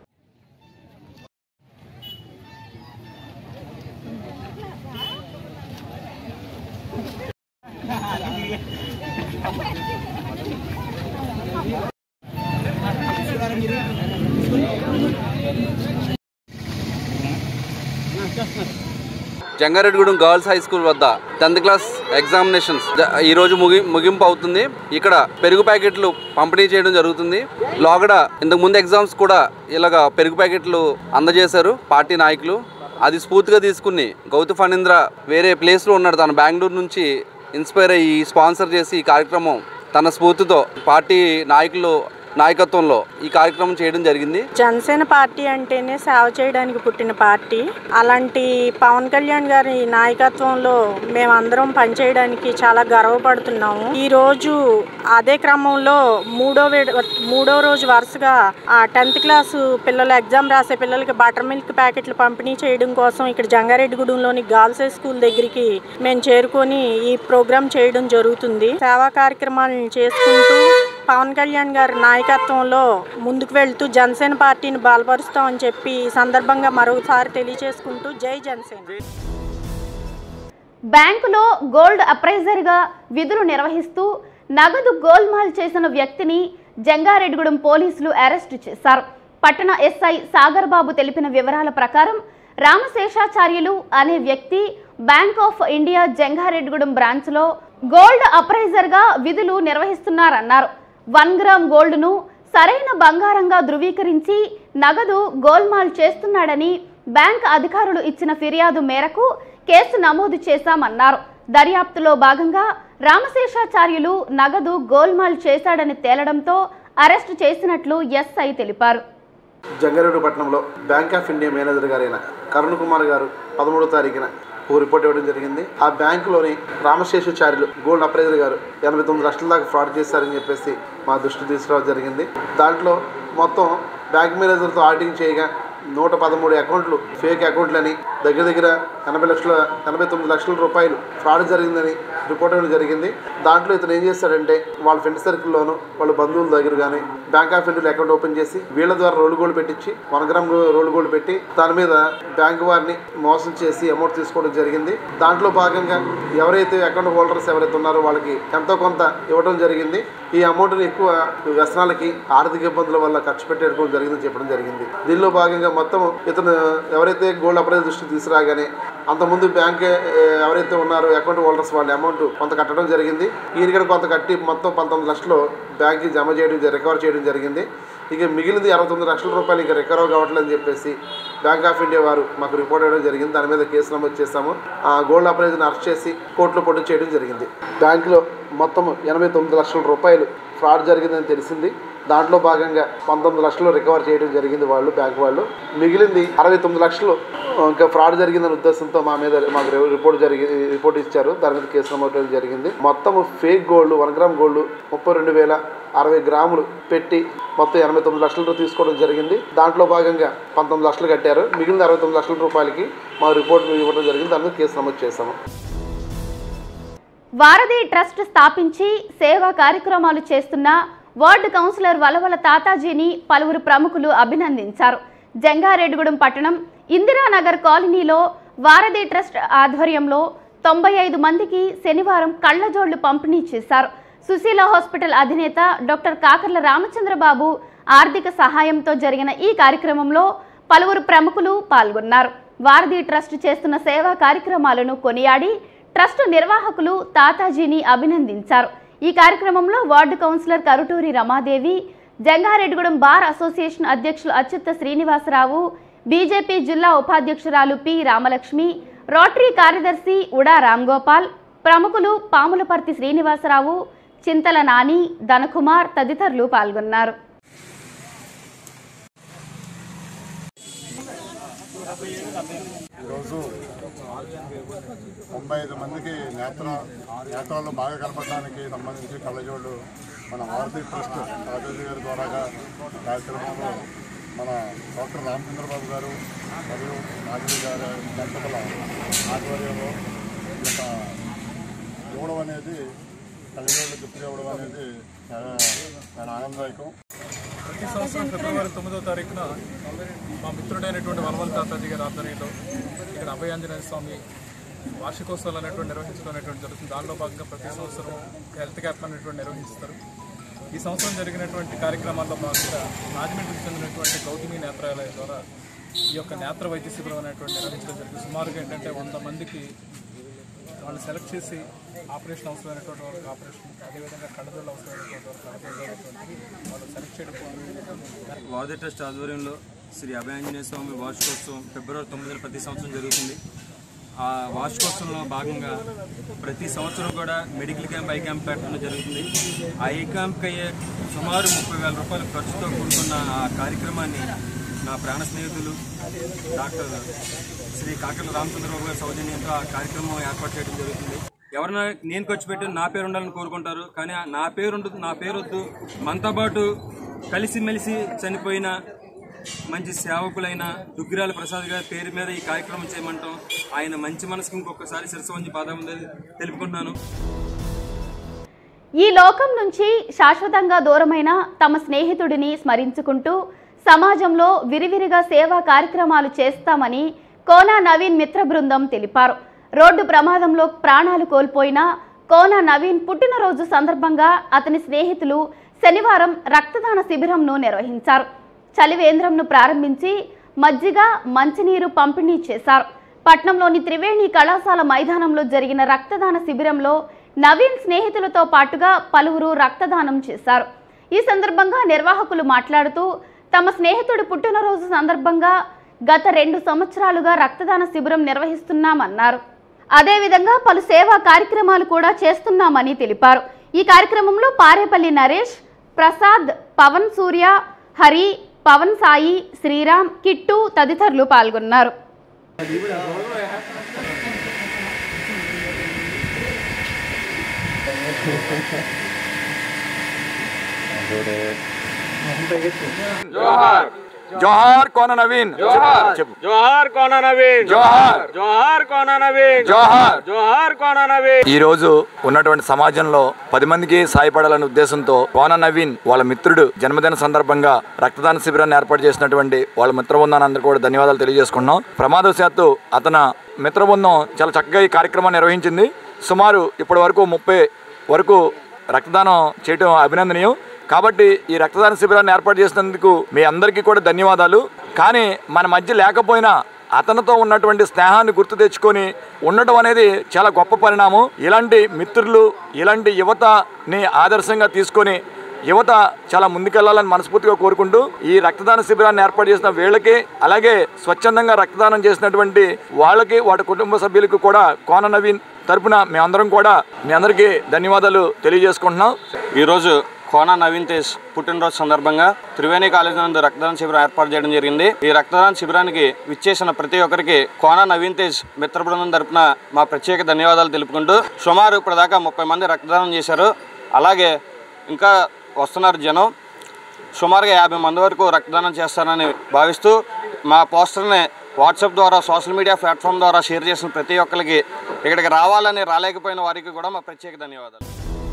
జంగారెడ్డిగూడెం గర్ల్స్ హై స్కూల్ వద్ద టెన్త్ క్లాస్ ఎగ్జామినేషన్స్ జ- ఈ రోజు ముగి ముగింపు అవుతుంది ఇక్కడ పెరుగు ప్యాకెట్లు పంపిణీ చేయడం జరుగుతుంది లోగడ ఇంతకు ముందు ఎగ్జామ్స్ కూడా ఇలాగ పెరుగు ప్యాకెట్లు అందజేశారు పార్టీ నాయకులు అది స్ఫూర్తిగా తీసుకుని గౌతు ఫణీంద్ర వేరే ప్లేస్లో ఉన్నాడు తను బెంగళూరు నుంచి ఇన్స్పైర్ అయ్యి స్పాన్సర్ చేసి ఈ కార్యక్రమం తన స్ఫూర్తితో పార్టీ నాయకులు నాయకత్వంలో ఈ కార్యక్రమం చేయడం జరిగింది జనసేన పార్టీ అంటేనే సేవ చేయడానికి పుట్టిన పార్టీ అలాంటి పవన్ కళ్యాణ్ గారి నాయకత్వంలో మేమందరం పనిచేయడానికి చాలా గర్వపడుతున్నాము ఈ రోజు అదే క్రమంలో మూడో వేడ- మూడో రోజు వరుసగా ఆ టెన్త్ క్లాసు పిల్లలు ఎగ్జామ్ రాసే పిల్లలకి బటర్ మిల్క్ ప్యాకెట్లు పంపిణీ చేయడం కోసం ఇక్కడ జంగారెడ్డిగూడెంలోని గర్ల్స్ హై స్కూల్ దగ్గరికి మేము చేరుకొని ఈ ప్రోగ్రాం చేయడం జరుగుతుంది సేవా కార్యక్రమాలను చేసుకుంటూ పవన్ కళ్యాణ్ గారి నాయకత్వంలో ముందుకు వెళ్తూ జనసేన పార్టీని బలపరుస్తామని చెప్పి ఈ సందర్భంగా మరోసారి తెలియజేసుకుంటూ జై జనసేన బ్యాంకులో గోల్డ్ అప్రైజర్గా విధులు నిర్వహిస్తూ నగదు గోల్మాల్ చేసిన వ్యక్తిని జంగారెడ్డిగూడెం పోలీసులు అరెస్టు చేశారు పట్టణ ఎస్ఐ సాగర్ బాబు తెలిపిన వివరాల ప్రకారం రామశేషాచార్యులు అనే వ్యక్తి బ్యాంక్ ఆఫ్ ఇండియా జంగారెడ్డిగూడెం బ్రాంచ్లో గోల్డ్ అప్రైజర్గా విధులు నిర్వహిస్తున్నారన్నారు వన్ గ్రామ్ గోల్డ్ను సరైన బంగారంగా ధృవీకరించి నగదు గోల్మాల్ చేస్తున్నాడని బ్యాంక్ అధికారులు ఇచ్చిన ఫిర్యాదు మేరకు కేసు నమోదు చేశామన్నారు దర్యాప్తులో భాగంగా రామశేషాచార్యులు నగదు గోల్మాల్ చేశాడని తేలడంతో అరెస్టు చేసినట్లు ఎస్ఐ తెలిపారు జంగారెడ్డి పట్టణంలో బ్యాంక్ ఆఫ్ ఇండియా మేనేజర్ గారైన కరుణ్ కుమార్ గారు పదమూడో తారీఖున ఒక రిపోర్ట్ ఇవ్వడం జరిగింది ఆ బ్యాంకులోని రామశేషాచార్యులు గోల్డ్ అప్రైజర్ గారు ఎనభై తొమ్మిది లక్షల దాకా ఫ్రాడ్ చేశారని చెప్పేసి మా దృష్టి తీసుకురావడం జరిగింది దాంట్లో మొత్తం బ్యాంక్ మేనేజర్తో ఆడిటింగ్ చేయగా నూట పదమూడు అకౌంట్లు ఫేక్ అకౌంట్లని దగ్గర దగ్గర ఎనభై లక్షల ఎనభై తొమ్మిది లక్షల రూపాయలు ఫ్రాడ్ జరిగిందని రిపోర్ట్ ఇవ్వడం జరిగింది దాంట్లో ఇతను ఏం చేస్తాడంటే వాళ్ళ ఫ్రెండ్ సర్కిల్లోనూ వాళ్ళ బంధువుల దగ్గర కానీ బ్యాంక్ ఆఫ్ ఇండియాలో అకౌంట్ ఓపెన్ చేసి వీళ్ళ ద్వారా రోల్ గోల్డ్ పెట్టించి వన్ గ్రామ్ రోల్ గోల్డ్ పెట్టి దాని మీద బ్యాంక్ వారిని మోసం చేసి అమౌంట్ తీసుకోవడం జరిగింది దాంట్లో భాగంగా ఎవరైతే అకౌంట్ హోల్డర్స్ ఎవరైతే ఉన్నారో వాళ్ళకి ఎంతో కొంత ఇవ్వడం జరిగింది ఈ అమౌంట్ని ఎక్కువ వ్యసనాలకి ఆర్థిక ఇబ్బందుల వల్ల ఖర్చు పెట్టేయడం జరిగిందని చెప్పడం జరిగింది దీనిలో భాగంగా మొత్తం ఇతను ఎవరైతే గోల్డ్ అప్రైజ్ దృష్టికి తీసుకురాగానే అంతకుముందు బ్యాంక్ ఎవరైతే ఉన్నారో అకౌంట్ హోల్డర్స్ వాళ్ళ అమౌంట్ కొంత కట్టడం జరిగింది ఈయన కూడా కొంత కట్టి మొత్తం పంతొమ్మిది లక్షలు బ్యాంక్కి జమ చేయడం జ- రికవర్ చేయడం జరిగింది ఇక మిగిలింది అరవై తొమ్మిది లక్షల రూపాయలు ఇంకా రికవర్ కావట్లేదని చెప్పేసి బ్యాంక్ ఆఫ్ ఇండియా వారు మాకు రిపోర్ట్ ఇవ్వడం జరిగింది దాని మీద కేసు నమోదు చేశాము ఆ గోల్డ్ ఆపరేషన్ అరెస్ట్ చేసి కోర్టులో పొట్టు చేయడం జరిగింది బ్యాంకులో మొత్తం ఎనభై తొమ్మిది లక్షల రూపాయలు ఫ్రాడ్ జరిగిందని తెలిసింది దాంట్లో భాగంగా పంతొమ్మిది లక్షలు రికవర్ చేయడం జరిగింది వాళ్ళు బ్యాంక్ వాళ్ళు మిగిలింది అరవై తొమ్మిది లక్షలు ఇంకా ఫ్రాడ్ జరిగిందనే ఉద్దేశంతో మా మీద మాకు రి- రిపోర్ట్ జరిగి రిపోర్ట్ ఇచ్చారు దాని మీద కేసు నమోదు చేయడం జరిగింది మొత్తం fake gold one gram gold ముప్పై రెండు వేల అరవై గ్రాములు పెట్టి మొత్తం ఎనభై తొమ్మిది లక్షలు తీసుకోవడం జరిగింది దాంట్లో భాగంగా పంతొమ్మిది లక్షలు కట్టారు మిగిలిన అరవై తొమ్మిది లక్షల రూపాయలకి మా రిపోర్ట్ ఇవ్వడం జరిగింది దాని మీద కేసు నమోదు చేశాము వారధి ట్రస్ట్ స్థాపించి సేవా కార్యక్రమాలు చేస్తున్న వార్డు కౌన్సిలర్ వలవల తాతాజీని పలువురు ప్రముఖులు అభినందించారు జంగారెడ్డిగూడెం పట్టణం ఇందిరానగర్ కాలనీలో వారధి ట్రస్ట్ ఆధ్వర్యంలో తొంభై ఐదు మందికి శనివారం కళ్ళజోళ్లు పంపిణీ చేశారు సుశీల హాస్పిటల్ అధినేత డాక్టర్ కాకర్ల రామచంద్రబాబు ఆర్థిక సహాయంతో జరిగిన ఈ కార్యక్రమంలో పలువురు ప్రముఖులు పాల్గొన్నారు వారధి ట్రస్ట్ చేస్తున్న సేవా కార్యక్రమాలను కొనియాడి ట్రస్ట్ నిర్వాహకులు తాతాజీని అభినందించారు ఈ కార్యక్రమంలో ward councillor Karuturi Ramadevi Jangareddygudem bar association అధ్యక్షులు అచ్యుత శ్రీనివాసరావు బీజేపీ జిల్లా ఉపాధ్యక్షురాలు పి రామలక్ష్మి రోటరీ కార్యదర్శి ఉడా రామ్గోపాల్ ప్రముఖులు పాములపర్తి శ్రీనివాసరావు చింతల నాని ధనకుమార్ తదితరులు పాల్గొన్నారు ఈరోజు తొంభై ఐదు మందికి నేత్ర నేత్రాలు బాగా కనపడడానికి సంబంధించి కళ్ళజోళ్ళు మన భారతీయ ట్రస్ట్ రాజోజీ గారి ద్వారాగా కార్యక్రమంలో మన డాక్టర్ రామచంద్రబాబు గారు మరియు రాజీవ్ గారి దంపతుల ఆధ్వర్యంలో ఈ యొక్క ఇవ్వడం అనేది కళ్ళజోళ్ళు గిఫ్ట్ ఇవ్వడం అనేది చాలా చాలా ఆనందదాయకం ప్రతి సంవత్సరం ఫిబ్రవరి తొమ్మిదో తారీఖున మా మిత్రుడైనటువంటి వలవల్ తాతాజీ గారి ఆధ్వర్యంలో ఇక్కడ అభయాంజనేయ స్వామి వార్షికోత్సవాలు అనేటువంటి నిర్వహించడం అనేటువంటి జరుగుతుంది దానిలో భాగంగా ప్రతి సంవత్సరం హెల్త్ క్యాంప్ అనేటువంటి నిర్వహిస్తారు ఈ సంవత్సరం జరిగినటువంటి కార్యక్రమాల్లో భాగంగా రాజమండ్రికి చెందినటువంటి గౌతమి నేత్రాలయం ద్వారా ఈ యొక్క నేత్ర వైద్య శిబిరం అనేటువంటి నిర్వహించడం జరిగింది సుమారుగా ఏంటంటే వంద మందికి వాళ్ళు సెలెక్ట్ చేసి ఆపరేషన్ అవసరమైనటువంటి వాళ్ళకి ఆపరేషన్ అదేవిధంగా కళ్ళజోళ్ళు అవసరమైనటువంటి వాళ్ళకి కళ్ళజోళ్ళు వాళ్ళు సెలెక్ట్ చేయడం జరిగింది. వాది ట్రస్ట్ ఆధ్వర్యంలో శ్రీ అభయాంజనేయ స్వామి వార్షికోత్సవం ఫిబ్రవరి తొమ్మిదిన ప్రతి సంవత్సరం జరుగుతుంది ఆ వార్షికోత్సవంలో భాగంగా ప్రతి సంవత్సరం కూడా మెడికల్ క్యాంప్ ఐ క్యాంప్ పెట్టడం జరుగుతుంది ఆ ఐ క్యాంప్కి అయ్యే సుమారు ముప్పై వేల రూపాయల ఖర్చుతో కూడుకున్న ఆ కార్యక్రమాన్ని నా ప్రాణ స్నేహితులు డాక్టర్ శ్రీ కాకర్ల రామచంద్రబాబు గారి సౌజన్యంతో ఆ కార్యక్రమం ఏర్పాటు చేయడం జరుగుతుంది ఎవరైనా నేను ఖర్చు పెట్టి నా పేరు ఉండాలని కోరుకుంటారు కానీ ఆ నా పేరు ఉండదు నా పేరు వద్దు మనతో పాటు కలిసిమెలిసి చనిపోయిన మంచి సేవకులైన దుగ్గిరాల ప్రసాద్ గారి పేరు మీద ఈ కార్యక్రమం చేయమంటాం ఆయన మంచి మనసుకి ఇంకొకసారి శిరస్సు వంచి పాదం తెలుపుకుంటున్నాను ఈ లోకం నుంచి శాశ్వతంగా దూరమైన తమ స్నేహితుడిని స్మరించుకుంటూ సమాజంలో విరివిరిగా సేవా కార్యక్రమాలు చేస్తామని కోనా నవీన్ మిత్ర బృందం తెలిపారు రోడ్డు ప్రమాదంలో ప్రాణాలు కోల్పోయిన కోనా నవీన్ పుట్టినరోజు సందర్భంగా అతని స్నేహితులు శనివారం రక్తదాన శిబిరంను నిర్వహించారు చలివేంద్రంను ప్రారంభించి మజ్జిగ మంచినీరు పంపిణీ చేశారు పట్నంలోని త్రివేణి కళాశాల మైదానంలో జరిగిన రక్తదాన శిబిరంలో నవీన్ స్నేహితులతో పాటుగా పలువురు రక్తదానం చేశారు ఈ సందర్భంగా నిర్వాహకులు మాట్లాడుతూ తమ స్నేహితుడి పుట్టినరోజు సందర్భంగా గత రెండు సంవత్సరాలుగా రక్తదాన శిబిరం నిర్వహిస్తున్నామన్నారు అదేవిధంగా పలు సేవా కార్యక్రమాలు కూడా చేస్తున్నామని తెలిపారు ఈ కార్యక్రమంలో పారేపల్లి నరేష్ ప్రసాద్ పవన్ సూర్య హరి పవన్ సాయి శ్రీరామ్ కిట్టు తదితరులు పాల్గొన్నారు జోహార్ జోహార్ కోన నవీన్ చెప్పు జోహార్ కోన నవీన్ జోహార్ జోహార్ కోన నవీన్ జోహార్ జోహార్ కోన నవీన్ ఈ రోజు ఉన్నటువంటి సమాజంలో పది మందికి సాయపడాలనే ఉద్దేశంతో కోన నవీన్ వాళ్ళ మిత్రుడు జన్మదిన సందర్భంగా రక్తదాన శిబిరాన్ని ఏర్పాటు చేసినటువంటి వాళ్ళ మిత్ర బృందాన్ని అందరికీ కూడా ధన్యవాదాలు తెలియజేసుకుంటున్నాం ప్రమాదవశాత్తు అతను మిత్ర బృందం చాలా చక్కగా ఈ కార్యక్రమాన్ని నిర్వహించింది సుమారు ఇప్పటి వరకు ముప్పై వరకు రక్తదానం చేయడం అభినందనీయం కాబట్టి ఈ రక్తదాన శిబిరాన్ని ఏర్పాటు చేసినందుకు మీ అందరికీ కూడా ధన్యవాదాలు కానీ మన మధ్య లేకపోయినా అతనితో ఉన్నటువంటి స్నేహాన్ని గుర్తు తెచ్చుకొని ఉండటం అనేది చాలా గొప్ప పరిణామం ఇలాంటి మిత్రులు ఇలాంటి యువతని ఆదర్శంగా తీసుకొని యువత చాలా ముందుకెళ్లాలని మనస్ఫూర్తిగా కోరుకుంటూ ఈ రక్తదాన శిబిరాన్ని ఏర్పాటు చేసిన వీళ్ళకి అలాగే స్వచ్ఛందంగా రక్తదానం చేసినటువంటి వాళ్ళకి వాటి కుటుంబ సభ్యులకు కూడా కోన నవీన్ తరపున మేమందరం కూడా మీ అందరికీ ధన్యవాదాలు తెలియజేసుకుంటున్నాం ఈరోజు కోన నవీన్ తేజ్ పుట్టినరోజు సందర్భంగా త్రివేణి కాలేజీ నందు రక్తదాన శిబిరం ఏర్పాటు చేయడం జరిగింది ఈ రక్తదాన శిబిరానికి విచ్చేసిన ప్రతి ఒక్కరికి కోన నవీన్ తేజ్ మిత్ర బృందం తరపున మా ప్రత్యేక ధన్యవాదాలు తెలుపుకుంటూ సుమారు ఇప్పటిదాకా ముప్పై మంది రక్తదానం చేశారు అలాగే ఇంకా వస్తున్నారు జనం సుమారుగా యాభై మంది వరకు రక్తదానం చేస్తారని భావిస్తూ మా పోస్టర్ని వాట్సాప్ ద్వారా సోషల్ మీడియా ప్లాట్ఫామ్ ద్వారా షేర్ చేసిన ప్రతి ఒక్కరికి ఇక్కడికి రావాలని రాలేకపోయిన వారికి కూడా మా ప్రత్యేక ధన్యవాదాలు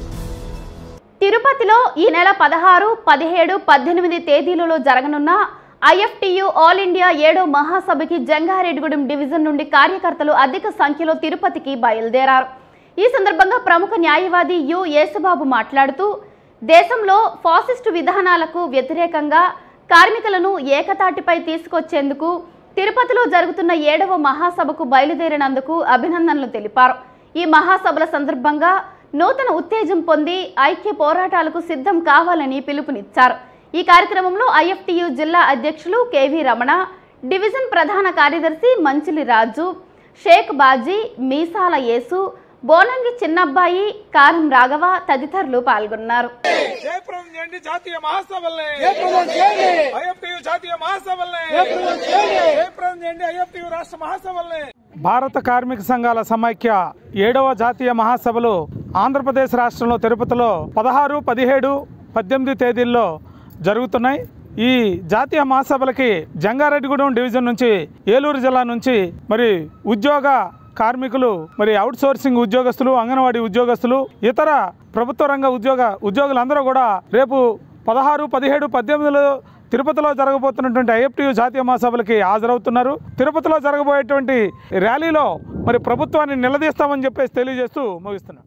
తిరుపతిలో ఈ నెల పదహారు పదిహేడు పద్దెనిమిది తేదీలలో జరగనున్న ఐఎఫ్టియు ఆల్ ఇండియా ఏడో మహాసభకి జంగారెడ్డిగూడెం డివిజన్ నుండి కార్యకర్తలు అధిక సంఖ్యలో తిరుపతికి బయలుదేరారు ఈ సందర్భంగా ప్రముఖ న్యాయవాది యు యేసుబాబు మాట్లాడుతూ దేశంలో ఫాసిస్టు విధానాలకు వ్యతిరేకంగా కార్మికులను ఏకతాటిపై తీసుకొచ్చేందుకు తిరుపతిలో జరుగుతున్న ఏడవ మహాసభకు బయలుదేరినందుకు అభినందనలు తెలిపారు ఈ మహాసభల సందర్భంగా నూతన ఉత్తేజం పొంది ఐక్య పోరాటాలకు సిద్ధం కావాలని పిలుపునిచ్చారు ఈ కార్యక్రమంలో ఐఎఫ్టియు జిల్లా అధ్యక్షులు కెవి రమణ డివిజన్ ప్రధాన కార్యదర్శి మంచిలి రాజు షేక్ బాజీ మీసాల యేసు బోనంగి చిన్నబ్బాయి కారం రాఘవ తదితరులు పాల్గొన్నారు జయప్రదం చేయండి జాతీయ మహాసభల్ని జయప్రదం చేయండి. ఐఎఫ్టియు జాతీయ మహాసభల్ని జయప్రదం చేయండి. జయప్రదం చేయండి ఐఎఫ్టియు రాష్ట్ర మహాసభల్ని భారత కార్మిక సంఘాల సమైక్య ఏడవ జాతీయ మహాసభలు ఆంధ్రప్రదేశ్ రాష్ట్రంలో తిరుపతిలో పదహారు పదిహేడు పద్దెనిమిది తేదీల్లో జరుగుతున్నాయి ఈ జాతీయ మహాసభలకి జంగారెడ్డిగూడెం డివిజన్ నుంచి ఏలూరు జిల్లా నుంచి మరి ఉద్యోగ కార్మికులు మరి అవుట్ సోర్సింగ్ ఉద్యోగస్తులు అంగన్వాడీ ఉద్యోగస్తులు ఇతర ప్రభుత్వ రంగ ఉద్యోగ ఉద్యోగులందరూ కూడా రేపు పదహారు పదిహేడు పద్దెనిమిదిలో తిరుపతిలో జరగబోతున్నటువంటి ఐఎఫ్టియు జాతీయ మహాసభలకి హాజరవుతున్నారు తిరుపతిలో జరగబోయేటువంటి ర్యాలీలో మరి ప్రభుత్వాన్ని నిలదీస్తామని చెప్పేసి తెలియజేస్తూ ముగిస్తున్నాను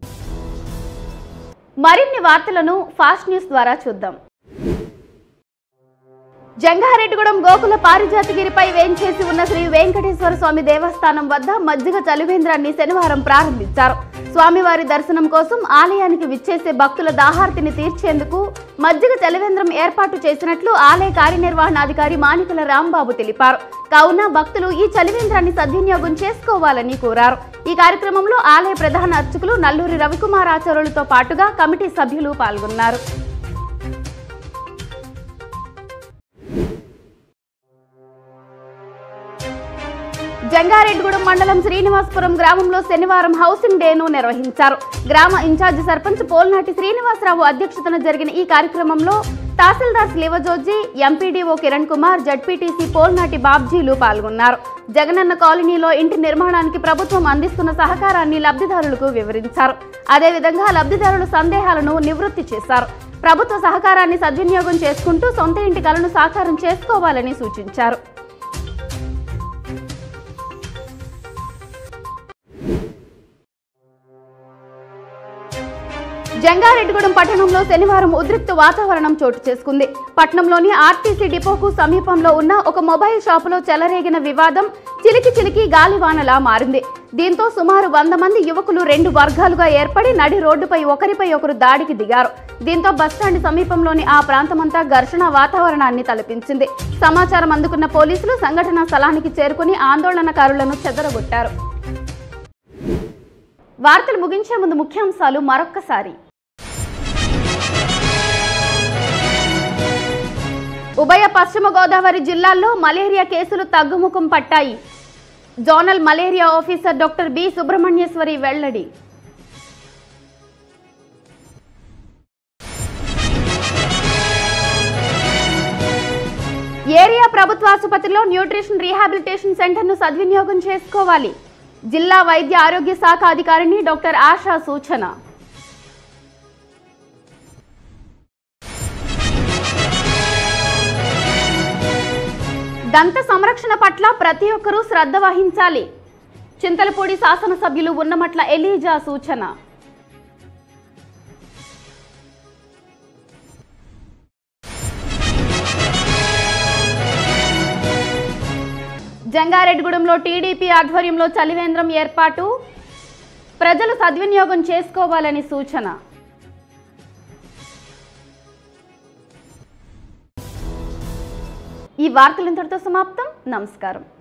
మరిన్ని వార్తలను ఫాస్ట్ న్యూస్ ద్వారా చూద్దాం జంగారెడ్డిగూడెం గోకుల పారిజాతగిరిపై వేంచేసి ఉన్న శ్రీ వెంకటేశ్వర స్వామి దేవస్థానం వద్ద మజ్జిగ చలివేంద్రాన్ని శనివారం ప్రారంభించారు స్వామివారి దర్శనం కోసం ఆలయానికి విచ్చేసే భక్తుల దాహార్తిని తీర్చేందుకు మజ్జిగ చలివేంద్రం ఏర్పాటు చేసినట్లు ఆలయ కార్యనిర్వహణాధికారి మానికల రాంబాబు తెలిపారు కావున భక్తులు ఈ చలివేంద్రాన్ని సద్వినియోగం చేసుకోవాలని కోరారు ఈ కార్యక్రమంలో ఆలయ ప్రధాన అర్చకులు నల్లూరి రవికుమార్ ఆచార్యులతో పాటుగా కమిటీ సభ్యులు పాల్గొన్నారు జంగారెడ్డిగూడెం మండలం శ్రీనివాసపురం గ్రామంలో శనివారం హౌసింగ్ డేను నిర్వహించారు గ్రామ ఇన్ఛార్జి సర్పంచ్ పోల్నాటి శ్రీనివాసరావు అధ్యక్షతన జరిగిన ఈ కార్యక్రమంలో తహసీల్దార్ స్లివజోజీ ఎంపీడీఓ కిరణ్ కుమార్ జడ్పీటీసీ పోల్నాటి బాబ్జీలు పాల్గొన్నారు జగనన్న కాలనీలో ఇంటి నిర్మాణానికి ప్రభుత్వం అందిస్తున్న సహకారాన్ని లబ్ధిదారులకు వివరించారు అదేవిధంగా లబ్ధిదారుల సందేహాలను నివృత్తి చేశారు ప్రభుత్వ సహకారాన్ని సద్వినియోగం చేసుకుంటూ సొంత ఇంటి కలను సాకారం చేసుకోవాలని సూచించారు జంగారెడ్డిగూడెం పట్టణంలో శనివారం ఉద్రిక్త వాతావరణం చోటు చేసుకుంది పట్టణంలోని ఆర్టీసీ డిపోకు సమీపంలో ఉన్న ఒక మొబైల్ షాపులో చెలరేగిన వివాదం చిలికి చిలికి గాలివానలా మారింది దీంతో సుమారు వంద మంది యువకులు రెండు వర్గాలుగా ఏర్పడి నడి రోడ్డుపై ఒకరిపై ఒకరు దాడికి దిగారు దీంతో బస్టాండ్ సమీపంలోని ఆ ప్రాంతమంతా ఘర్షణ వాతావరణాన్ని తలపించింది సమాచారం అందుకున్న పోలీసులు సంఘటనా స్థలానికి చేరుకుని ఆందోళనకారులను చెదరగొట్టారు వార్తలు ముగించే ముందు ముఖ్యాంశాలు మరొక్కసారి ఉభయ పశ్చిమ గోదావరి జిల్లాల్లో మలేరియా కేసులు తగ్గుముఖం పట్టాయి zonal malaria officer doctor B Subrahmanyeswari వెల్లడి ఏరియా ప్రభుత్వ ఆసుపత్రిలో న్యూట్రిషన్ రీహాబిలిటేషన్ సెంటర్ను సద్వినియోగం చేసుకోవాలి జిల్లా వైద్య ఆరోగ్య శాఖ అధికారిని డాక్టర్ ఆశా సూచన దంత సంరక్షణ పట్ల ప్రతి ఒక్కరూ శ్రద్ధ వహించాలి చింతలపూడి శాసనసభ్యులు ఉన్నమట్ల ఎలీజా సూచన జంగారెడ్డిగూడెంలో టీడీపీ ఆధ్వర్యంలో చలివేంద్రం ఏర్పాటు ప్రజలు సద్వినియోగం చేసుకోవాలని సూచన ఈ వార్తలు ఇంతటితో సమాప్తం నమస్కారం